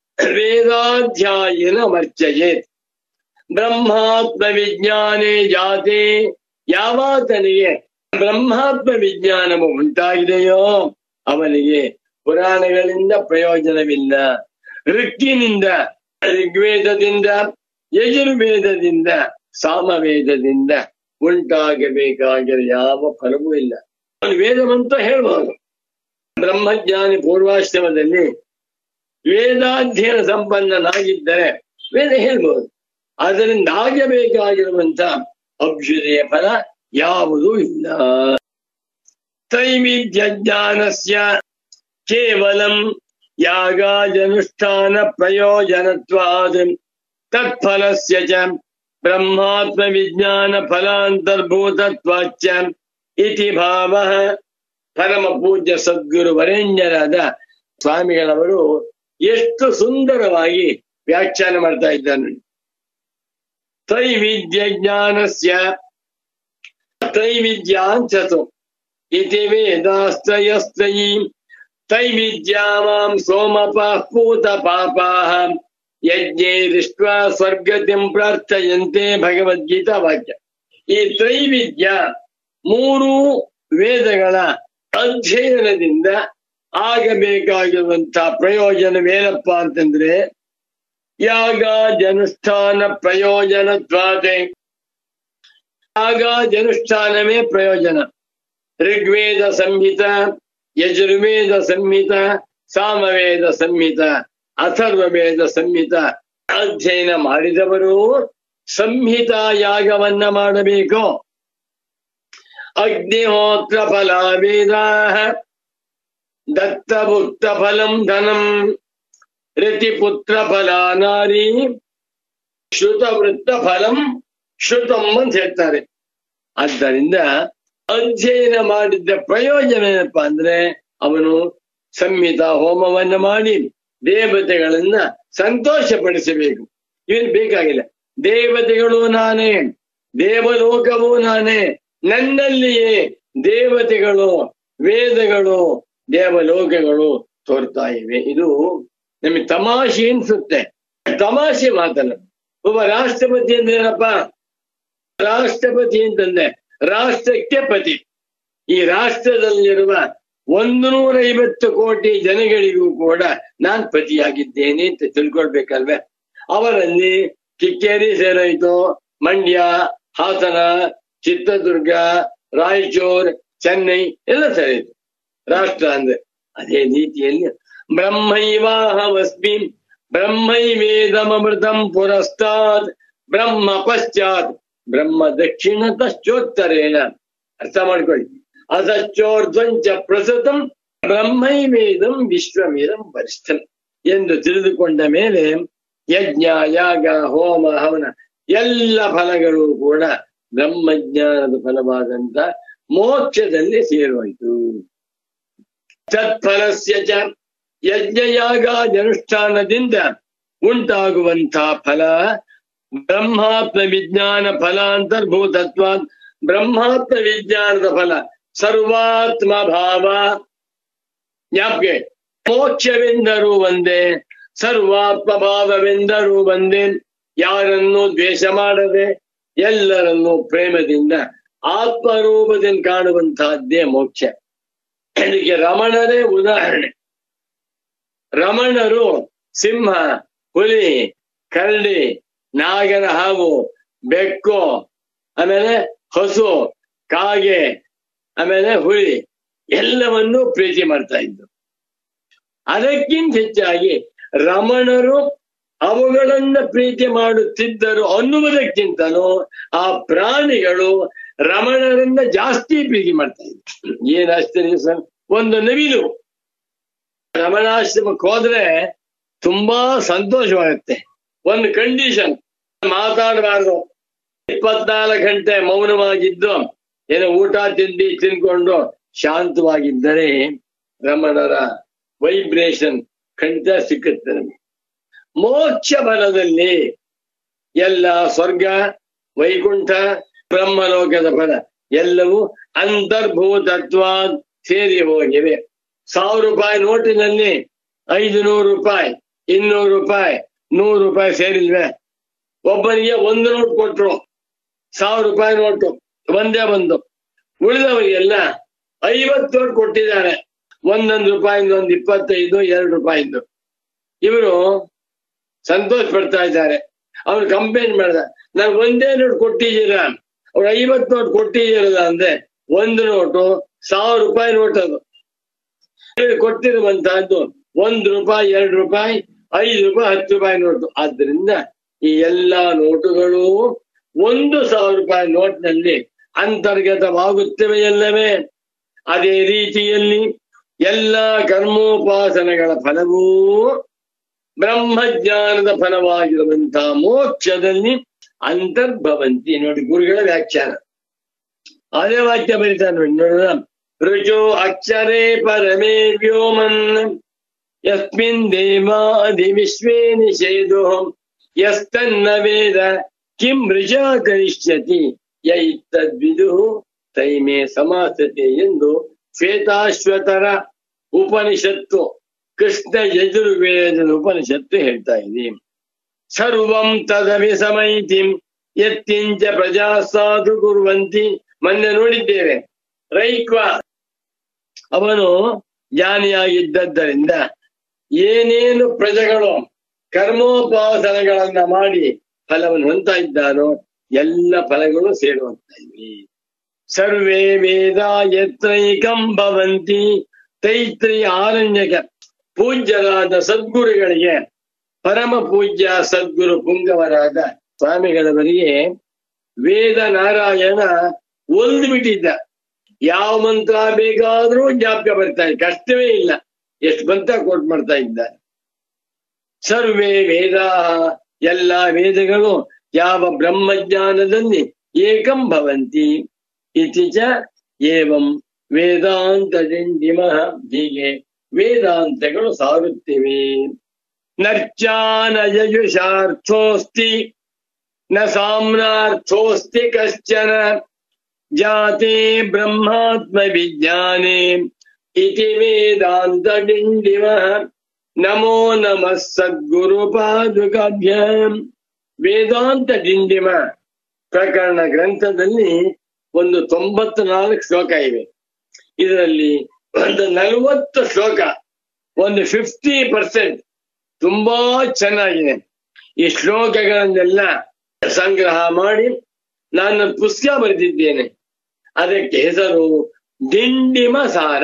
ವೇದಾಧ್ಯಾಯಿನ ವರ್ಚಯೇತ್ ಬ್ರಹ್ಮಾತ್ಮ ವಿಜ್ಞಾನೇ ಜಾತೆ ಯಾವಾತನಿಗೆ ಬ್ರಹ್ಮಾತ್ಮ ವಿಜ್ಞಾನವು ಉಂಟಾಗಿದೆಯೋ ಅವನಿಗೆ ಪುರಾಣಗಳಿಂದ ಪ್ರಯೋಜನವಿಲ್ಲ ಋಕ್ಕಿನಿಂದ ಋಗ್ವೇದದಿಂದ ಯಜುರ್ವೇದದಿಂದ ಸಾಮವೇದದಿಂದ ಉಂಟಾಗಬೇಕಾಗಿರೋ ಯಾವ ಫಲವೂ ಇಲ್ಲ ಅವನು ವೇದವಂತ ಹೇಳ್ಬೋದು ಬ್ರಹ್ಮಜ್ಞಾನಿ ಪೂರ್ವಾಶ್ರಮದಲ್ಲಿ ವೇದಾಧ್ಯಯನ ಸಂಪನ್ನನಾಗಿದ್ದರೆ ವೇದ ಹೇಳ್ಬೋದು ಅದರಿಂದ ಆಗಬೇಕಾಗಿರುವಂತ ಅಭ್ಯುದಯ ಫಲ ಯಾವುದೂ ಇಲ್ಲ ತ್ರೈವಿಧ್ಯ ಜ್ಞಾನಸ್ಯ ಕೇವಲಂ ಯಾಗಾಜನುಷ್ಠಾನ ಪ್ರಯೋಜನತ್ವಾದ್ ತತ್ಫಲಸ್ಯ ಚ ಬ್ರಹ್ಮಾತ್ಮ ವಿಜ್ಞಾನ ಫಲಾಂತರ್ಭೂತತ್ವಾಚ್ಚ ಇತಿ ಭಾವ ಪರಮ ಪೂಜ್ಯ ಸದ್ಗುರು ವರೇಣ್ಯರಾದ ಸ್ವಾಮಿಗಳವರು ಎಷ್ಟು ಸುಂದರವಾಗಿ ವ್ಯಾಖ್ಯಾನ ಮಾಡ್ತಾ ಇದ್ದಾರೆ ನೋಡಿ. ತ್ರೈವಿಧ್ಯ ಜ್ಞಾನಸ್ಯ ತ್ರೈವಿದ್ಯಾಂಚತು ಇತಿ ವೇದಾಸ್ತ್ರಯಸ್ತ್ರಯೀ ತೈವಿದ್ಯಾಮಾಂ ಸೋಮಪಾಃ ಪೂತ ಪಾಪಾಃ ಯಜ್ಞೇ ದೃಷ್ಟ್ವಾ ಸ್ವರ್ಗತಿಂ ಪ್ರಾರ್ಥಯಂತೆ ಭಗವದ್ಗೀತಾ ವಾಕ್ಯ ಈ ತ್ರೈವಿದ್ಯ ಮೂರು ವೇದಗಳ ಅಧ್ಯಯನದಿಂದ ಆಗಬೇಕಾಗಿರುವಂತಹ ಪ್ರಯೋಜನವೇನಪ್ಪಾ ಅಂತಂದ್ರೆ ಯಾಗ ಜನುಷ್ಠಾನ ಪ್ರಯೋಜನತ್ವಾದೆ ಯಾಗ ಜನುಷ್ಠಾನವೇ ಪ್ರಯೋಜನ ಋಗ್ವೇದ ಸಂಹಿತ ಯಜುರ್ವೇದ ಸಂಹಿತ ಸಾಮವೇದ ಸಂಹಿತ ಅಥರ್ವವೇದ ಸಂಹಿತ ಅಧ್ಯಯನ ಮಾಡಿದವರು ಸಂಹಿತ ಯಾಗವನ್ನ ಮಾಡಬೇಕು ಅಗ್ನಿಹೋತ್ರ ಫಲ ವೇದ ದತ್ತಭುಕ್ತ ಫಲಂ ಧನಂ ರತಿಪುತ್ರ ಫಲ ನಾರಿ ಶ್ರುತವೃತ್ತ ಫಲಂ ಶ್ರುತಂ ಅಂತ ಹೇಳ್ತಾರೆ ಆದ್ದರಿಂದ ಅಧ್ಯಯನ ಮಾಡಿದ್ದ ಪ್ರಯೋಜನ ಏನಪ್ಪಾ ಅಂದ್ರೆ ಅವನು ಸಂಹಿತ ಹೋಮವನ್ನ ಮಾಡಿ ದೇವತೆಗಳನ್ನ ಸಂತೋಷಪಡಿಸಬೇಕು ಇವನ್ ಬೇಕಾಗಿಲ್ಲ ದೇವತೆಗಳು ನಾನೇ ದೇವಲೋಕವೂ ನಾನೇ ನನ್ನಲ್ಲಿಯೇ ದೇವತೆಗಳು ವೇದಗಳು ದೇವಲೋಕಗಳು ತೋರ್ತಾ ಇವೆ ಇದು ನಮಗೆ ತಮಾಷೆ ಅನ್ಸುತ್ತೆ ತಮಾಷೆ ಮಾತಲ್ಲ ಒಬ್ಬ ರಾಷ್ಟ್ರಪತಿ ಅಂದ್ರೆ ಏನಪ್ಪ ರಾಷ್ಟ್ರಪತಿ ಅಂತಂದ್ರೆ ರಾಷ್ಟ್ರಕ್ಕೆ ಪತಿ ಈ ರಾಷ್ಟ್ರದಲ್ಲಿರುವ ಒಂದು ನೂರ ಐವತ್ತು ಕೋಟಿ ಜನಗಳಿಗೂ ಕೂಡ ನಾನ್ ಪತಿಯಾಗಿದ್ದೇನೆ ಅಂತ ತಿಳ್ಕೊಳ್ಬೇಕಲ್ವೇ ಅವರಲ್ಲಿ ಕಿಕ್ಕೇರಿ ಸೇರೋಯ್ತು ಮಂಡ್ಯ ಹಾಸನ ಚಿತ್ರದುರ್ಗ ರಾಯಚೂರ್ ಚೆನ್ನೈ ಎಲ್ಲ ಸೇರಿತು ರಾಷ್ಟ್ರ ಅಂದ್ರೆ ಅದೇ ರೀತಿಯಲ್ಲಿ ಬ್ರಹ್ಮೈವಾಹವಸ್ಮಿ ಬ್ರಹ್ಮೈವೇದಮೃತಂ ಪುರಸ್ತಾತ್ ಬ್ರಹ್ಮ ಪಶ್ಚಾತ್ ಬ್ರಹ್ಮ ದಕ್ಷಿಣತಶ್ಚೋತ್ತರೇಣ ಅರ್ಥ ಮಾಡ್ಕೊಳ್ಳಿ ಅಸಚ್ಚೋರ್ಧ್ವಂಚ ಪ್ರಸತಂ ಬ್ರಹ್ಮೈವೇದಂ ವಿಶ್ವಮೇದಂ ವರಿಷ್ಠಂ ಎಂದು ತಿಳಿದುಕೊಂಡ ಮೇಲೆ ಯಜ್ಞ ಯಾಗ ಹೋಮ ಹವನ ಎಲ್ಲ ಫಲಗಳು ಕೂಡ ಬ್ರಹ್ಮಜ್ಞಾನದ ಫಲವಾದಂತ ಮೋಕ್ಷದಲ್ಲಿ ಸೇರೋಯ್ತು ತತ್ಫಲಸ್ಯ ಚ ಯಜ್ಞಯಾಗಾದನುಷ್ಠಾನದಿಂದ ಉಂಟಾಗುವಂತಹ ಫಲ ಬ್ರಹ್ಮಾತ್ಮ ವಿಜ್ಞಾನ ಫಲಾಂತರ್ಭೂತತ್ವ ಬ್ರಹ್ಮಾತ್ಮ ವಿಜ್ಞಾನದ ಫಲ ಸರ್ವಾತ್ಮ ಭಾವ ಜ್ಞಾಪಕೆ ಮೋಕ್ಷವೆಂದರೂ ಒಂದೇ ಸರ್ವಾತ್ಮ ಭಾವವೆಂದರೂ ಒಂದೇ ಯಾರನ್ನು ದ್ವೇಷ ಮಾಡದೆ ಎಲ್ಲರನ್ನು ಪ್ರೇಮದಿಂದ ಆತ್ಮರೂಪದಿಂದ ಕಾಣುವಂತಹದ್ದೇ ಮೋಕ್ಷ ಇದಕ್ಕೆ ರಮಣರೇ ಉದಾಹರಣೆ ರಮಣರು ಸಿಂಹ ಹುಲಿ ಕರಡಿ ನಾಗರ ಹಾವು ಬೆಕ್ಕು ಆಮೇಲೆ ಹಸು ಕಾಗೆ ಆಮೇಲೆ ಹುಲಿ ಎಲ್ಲವನ್ನೂ ಪ್ರೀತಿ ಮಾಡ್ತಾ ಇದ್ರು ಅದಕ್ಕಿಂತ ಹೆಚ್ಚಾಗಿ ರಮಣರು ಅವುಗಳನ್ನ ಪ್ರೀತಿ ಮಾಡುತ್ತಿದ್ದರು ಅನ್ನುವುದಕ್ಕಿಂತಲೂ ಆ ಪ್ರಾಣಿಗಳು ರಮಣರನ್ನ ಜಾಸ್ತಿ ಪ್ರೀತಿ ಮಾಡ್ತಾ ಇದ್ರು ಏನ್ ಆಶ್ಚರ್ಯ ಸರ್ ಒಂದು ನವಿಲು ರಮಣಾಶ್ರಮಕ್ಕೆ ಹೋದ್ರೆ ತುಂಬಾ ಸಂತೋಷವಾಗುತ್ತೆ ಒಂದು ಕಂಡೀಷನ್ ಮಾತಾಡಬಾರ್ದು ಇಪ್ಪತ್ನಾಲ್ಕು ಗಂಟೆ ಮೌನವಾಗಿದ್ದು ಏನೋ ಊಟ ತಿಂಡಿ ತಿನ್ಕೊಂಡು ಶಾಂತವಾಗಿದ್ದರೆ ರಮಣರ ವೈಬ್ರೇಷನ್ ಖಂಡಿತ ಸಿಕ್ಕುತ್ತೆ ನಮಗೆ ಮೋಕ್ಷ ಫಲದಲ್ಲಿ ಎಲ್ಲ ಸ್ವರ್ಗ ವೈಕುಂಠ ಬ್ರಹ್ಮಲೋಕದ ಫಲ ಎಲ್ಲವೂ ಅಂತರ್ಭೂತತ್ವ ಸೇರಿ ಹೋಗಿವೆ ಸಾವಿರ ರೂಪಾಯಿ ನೋಟಿನಲ್ಲಿ ಐದು ನೂರು ರೂಪಾಯಿ ಇನ್ನೂರು ರೂಪಾಯಿ ನೂರು ರೂಪಾಯಿ ಸೇರಿಲ್ವೇ ಒಬ್ಬನಿಗೆ ಒಂದು ನೋಟ್ ಕೊಟ್ರು ಸಾವಿರ ರೂಪಾಯಿ ನೋಟು ಒಂದೇ ಒಂದು ಉಳಿದವರಿಗೆಲ್ಲ ಐವತ್ತು ನೋಟ್ ಕೊಟ್ಟಿದ್ದಾರೆ ಒಂದೊಂದು ರೂಪಾಯಿಂದ ಒಂದು ಇಪ್ಪತ್ತೈದು ಎರಡು ರೂಪಾಯಿಂದು ಇವರು ಸಂತೋಷ ಪಡ್ತಾ ಇದ್ದಾರೆ ಅವ್ರು ಕಂಪ್ಲೇಂಟ್ ಮಾಡ್ದ ನಾನು ಒಂದೇ ನೋಟ್ ಕೊಟ್ಟಿದ್ದೀರಾ ಅವ್ರು ಐವತ್ತು ನೋಟ್ ಕೊಟ್ಟಿದ್ದೀರಲ್ಲ ಅಂದ್ರೆ ಒಂದು ನೋಟು ಸಾವಿರ ರೂಪಾಯಿ ನೋಟ್ ಅದು ಇವ್ರು ಕೊಟ್ಟಿರುವಂತಹದ್ದು ಒಂದು ರೂಪಾಯಿ ಎರಡು ರೂಪಾಯಿ ಐದು ರೂಪಾಯಿ ಹತ್ತು ರೂಪಾಯಿ ನೋಟು ಆದ್ರಿಂದ ಈ ಎಲ್ಲಾ ನೋಟುಗಳು ಒಂದು ಸಾವಿರ ರೂಪಾಯಿ ನೋಟ್ನಲ್ಲಿ ಅಂತರ್ಗತವಾಗುತ್ತವೆಯಲ್ಲವೇ ಅದೇ ರೀತಿಯಲ್ಲಿ ಎಲ್ಲ ಕರ್ಮೋಪಾಸನೆಗಳ ಫಲವೂ ಬ್ರಹ್ಮಜ್ಞಾನದ ಫಲವಾಗಿರುವಂತಹ ಮೋಕ್ಷದಲ್ಲಿ ಅಂತರ್ಭವಂತಿ ನೋಡಿ ಗುರುಗಳ ವ್ಯಾಖ್ಯಾನ ಅದೇ ವಾಕ್ಯ ಬರೀತಾರೆ ನೋಡಿ ನೋಡೋಣ ರುಚೋ ಅಕ್ಷರೇ ಪರಮೇ ವ್ಯೋಮನ್ ಯಸ್ಮಿನ್ ದೇವಾದಿ ವಿಶ್ವೇ ನಿಷೇಧೋ ಯಸ್ತನ್ನ ವೇದ ಕಿಂ ಋಷಾ ಕರಿಷ್ಯತಿ ಯೈತದ್ವಿದು ತೈಮೇ ಸಮಾಸತೆ ಎಂದು ಶ್ವೇತಾಶ್ವತರ ಉಪನಿಷತ್ತು ಕೃಷ್ಣ ಯಜುರ್ವೇದದ ಉಪನಿಷತ್ತು ಹೇಳ್ತಾ ಇದೆ ಸರ್ವಂ ತದವಿ ಸಮೈತಿಂ ಎತ್ತಿಂಚ ಪ್ರಜಾ ಸಾಧು ಕುರುವಂತಿ ಮೊನ್ನೆ ನೋಡಿದ್ದೇವೆ ರೈಕ್ವ ಅವನು ಜ್ಞಾನಿಯಾಗಿದ್ದರಿಂದ ಏನೇನು ಪ್ರಜೆಗಳು ಕರ್ಮೋಪಾಸನೆಗಳನ್ನ ಮಾಡಿ ಫಲವನ್ನು ಹೊಂದ್ತಾ ಇದ್ದಾರೋ ಎಲ್ಲ ಫಲಗಳು ಸೇರುವಂತ ಇವೆ ಸರ್ವೇ ವೇದ ಯತ್ರೈಕಂ ಭವಂತಿ ತೈತ್ರಿ ಆರಣ್ಯಕ ಪೂಜ್ಯರಾದ ಸದ್ಗುರುಗಳಿಗೆ ಪರಮ ಪೂಜ್ಯ ಸದ್ಗುರು ಪುಂಗವರಾದ ಸ್ವಾಮಿಗಳವರಿಗೆ ವೇದ ನಾರಾಯಣ ಒಂದು ಬಿಟ್ಟಿದ್ದ ಯಾವ ಮಂತ್ರ ಬೇಕಾದ್ರೂ ಜ್ಞಾಪಕ ಬರ್ತಾ ಇದೆ ಕಷ್ಟವೇ ಇಲ್ಲ ಎಷ್ಟು ಬಂತ ಕೋಟ್ ಮಾಡ್ತಾ ಇದ್ದ ಸರ್ವೇ ವೇದ ಎಲ್ಲ ವೇದಗಳು ಯಾವ ಬ್ರಹ್ಮಜ್ಞಾನದಲ್ಲಿ ಏಕಂ ಭವಂತಿ ಇತಿ ಚ ಏವಂ ವೇದಾಂತ ಡಿಂಡಿಮಃ ಹೀಗೆ ವೇದಾಂತಗಳು ಸಾರುತ್ತಿವೆ ನರ್ಚಾನಯಯುಷಾರ್ಥೋಸ್ತಿ ನ ಸಾಮ್ನಾರ್ಥೋಸ್ತಿ ಕಶ್ಚನ ಜಾತೆ ಬ್ರಹ್ಮಾತ್ಮ ವಿಜ್ಞಾನೆ ಇತಿ ವೇದಾಂತ ಡಿಂಡಿಮಃ ನಮೋ ನಮಃ ಸದ್ಗುರು ಪಾದುಕಾಭ್ಯಾಂ ವೇದಾಂತ ಡಿಂಡಿಮ ಪ್ರಕರಣ ಗ್ರಂಥದಲ್ಲಿ ಒಂದು ತೊಂಬತ್ನಾಲ್ಕು ಶ್ಲೋಕ ಇವೆ ಇದರಲ್ಲಿ ಒಂದು ನಲವತ್ತು ಶ್ಲೋಕ ಒಂದು ಫಿಫ್ಟಿ ಪರ್ಸೆಂಟ್ ತುಂಬಾ ಚೆನ್ನಾಗಿದೆ ಈ ಶ್ಲೋಕಗಳನ್ನೆಲ್ಲ ಸಂಗ್ರಹ ಮಾಡಿ ನಾನು ಪುಸ್ತಕ ಬರೆದಿದ್ದೇನೆ ಅದಕ್ಕೆ ಹೆಸರು ದಿಂಡಿಮ ಸಾರ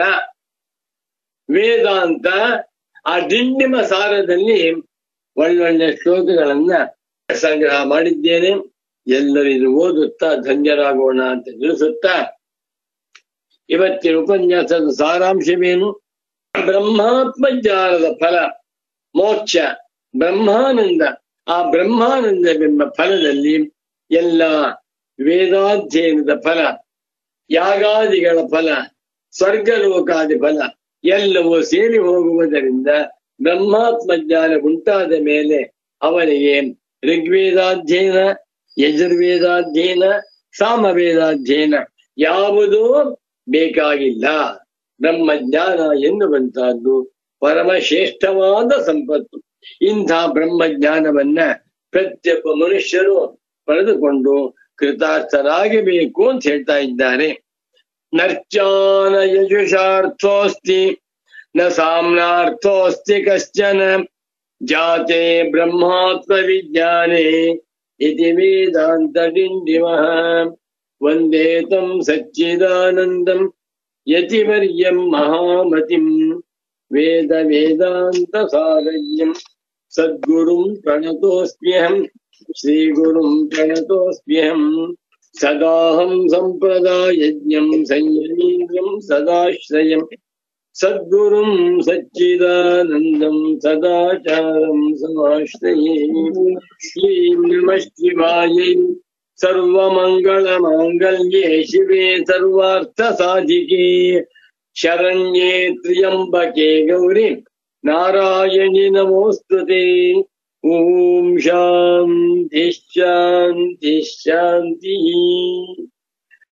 ವೇದಾಂತ ಆ ದಿಂಡಿಮ ಸಾರದಲ್ಲಿ ಒಳ್ಳೊಳ್ಳೆ ಶ್ಲೋಕಗಳನ್ನ ಸಂಗ್ರಹ ಮಾಡಿದ್ದೇನೆ ಎಲ್ಲರೂ ಇದು ಓದುತ್ತಾ ಧನ್ಯರಾಗೋಣ ಅಂತ ತಿಳಿಸುತ್ತಾ ಇವತ್ತಿನ ಉಪನ್ಯಾಸದ ಸಾರಾಂಶವೇನು ಬ್ರಹ್ಮಾತ್ಮ ಜ್ಞಾನದ ಫಲ ಮೋಕ್ಷ ಬ್ರಹ್ಮಾನಂದ ಆ ಬ್ರಹ್ಮಾನಂದವೆಂಬ ಫಲದಲ್ಲಿ ಎಲ್ಲ ವೇದಾಧ್ಯಯನದ ಫಲ ಯಾಗಾದಿಗಳ ಫಲ ಸ್ವರ್ಗಲೋಕಾದಿ ಫಲ ಎಲ್ಲವೂ ಸೇರಿ ಹೋಗುವುದರಿಂದ ಬ್ರಹ್ಮಾತ್ಮ ಜ್ಞಾನ ಉಂಟಾದ ಮೇಲೆ ಅವನಿಗೆ ಋಗ್ವೇದಾಧ್ಯಯನ ಯಜುರ್ವೇದಾಧ್ಯಯನ ಸಾಮವೇದಾಧ್ಯಯನ ಯಾವುದೂ ಬೇಕಾಗಿಲ್ಲ ಬ್ರಹ್ಮಜ್ಞಾನ ಎನ್ನುವಂತಹದ್ದು ಪರಮಶ್ರೇಷ್ಠವಾದ ಸಂಪತ್ತು ಇಂಥ ಬ್ರಹ್ಮಜ್ಞಾನವನ್ನ ಪ್ರತಿಯೊಬ್ಬ ಮನುಷ್ಯರು ಪಡೆದುಕೊಂಡು ಕೃತಾರ್ಥರಾಗಬೇಕು ಅಂತ ಹೇಳ್ತಾ ಇದ್ದಾರೆ ನರ್ಚಾನ ಯಜುಷಾರ್ಥೋಸ್ತಿ ನ ಸಾಮ್ನಾರ್ಥೋಸ್ತಿ ಕಶ್ಚನ ಜಾತೆ ಬ್ರಹ್ಮಾತ್ಮ ವಿಜ್ಞಾನೆ ಇತಿ ವೇದಾಂತ ಡಿಂಡಿಮಃ ವಂದೇ ತಂ ಸಚ್ಚಿದಾನಂದಂ ಯತಿವರ್ಯಂ ಮಹಾಮತಿಂ ವೇದ ವೇದಾಂತ ಸಾರಯ್ಯಂ ಸದ್ಗುರುಂ ಪ್ರಣತೋಸ್ಮ್ಯಹಂ ಶ್ರೀಗುರುಂ ಪ್ರಣತೋಸ್ಮ್ಯಹಂ ಸದಾಹಂ ಸಂಪ್ರದಾಯಜ್ಞಂ ಸಂಯಮೀಂದ್ರಂ ಸದಾಶ್ರಯಂ ಸದ್ಗುರುಂ ಸಚ್ಚಿದಾನಂದಂ ಸದಾಚಾರಂ ಸಮಾಶ್ರಯೇ ಶ್ರೀಂ ನಮಃ ಶಿವಾಯೈ सर्वमङ्गलमाङ्गल्ये शिवे सर्वार्थसाधिके शरण्ये त्र्यम्बके गौरि नारायणि नमोऽस्तु ते ॐ शान्तिः शान्तिः शान्तिः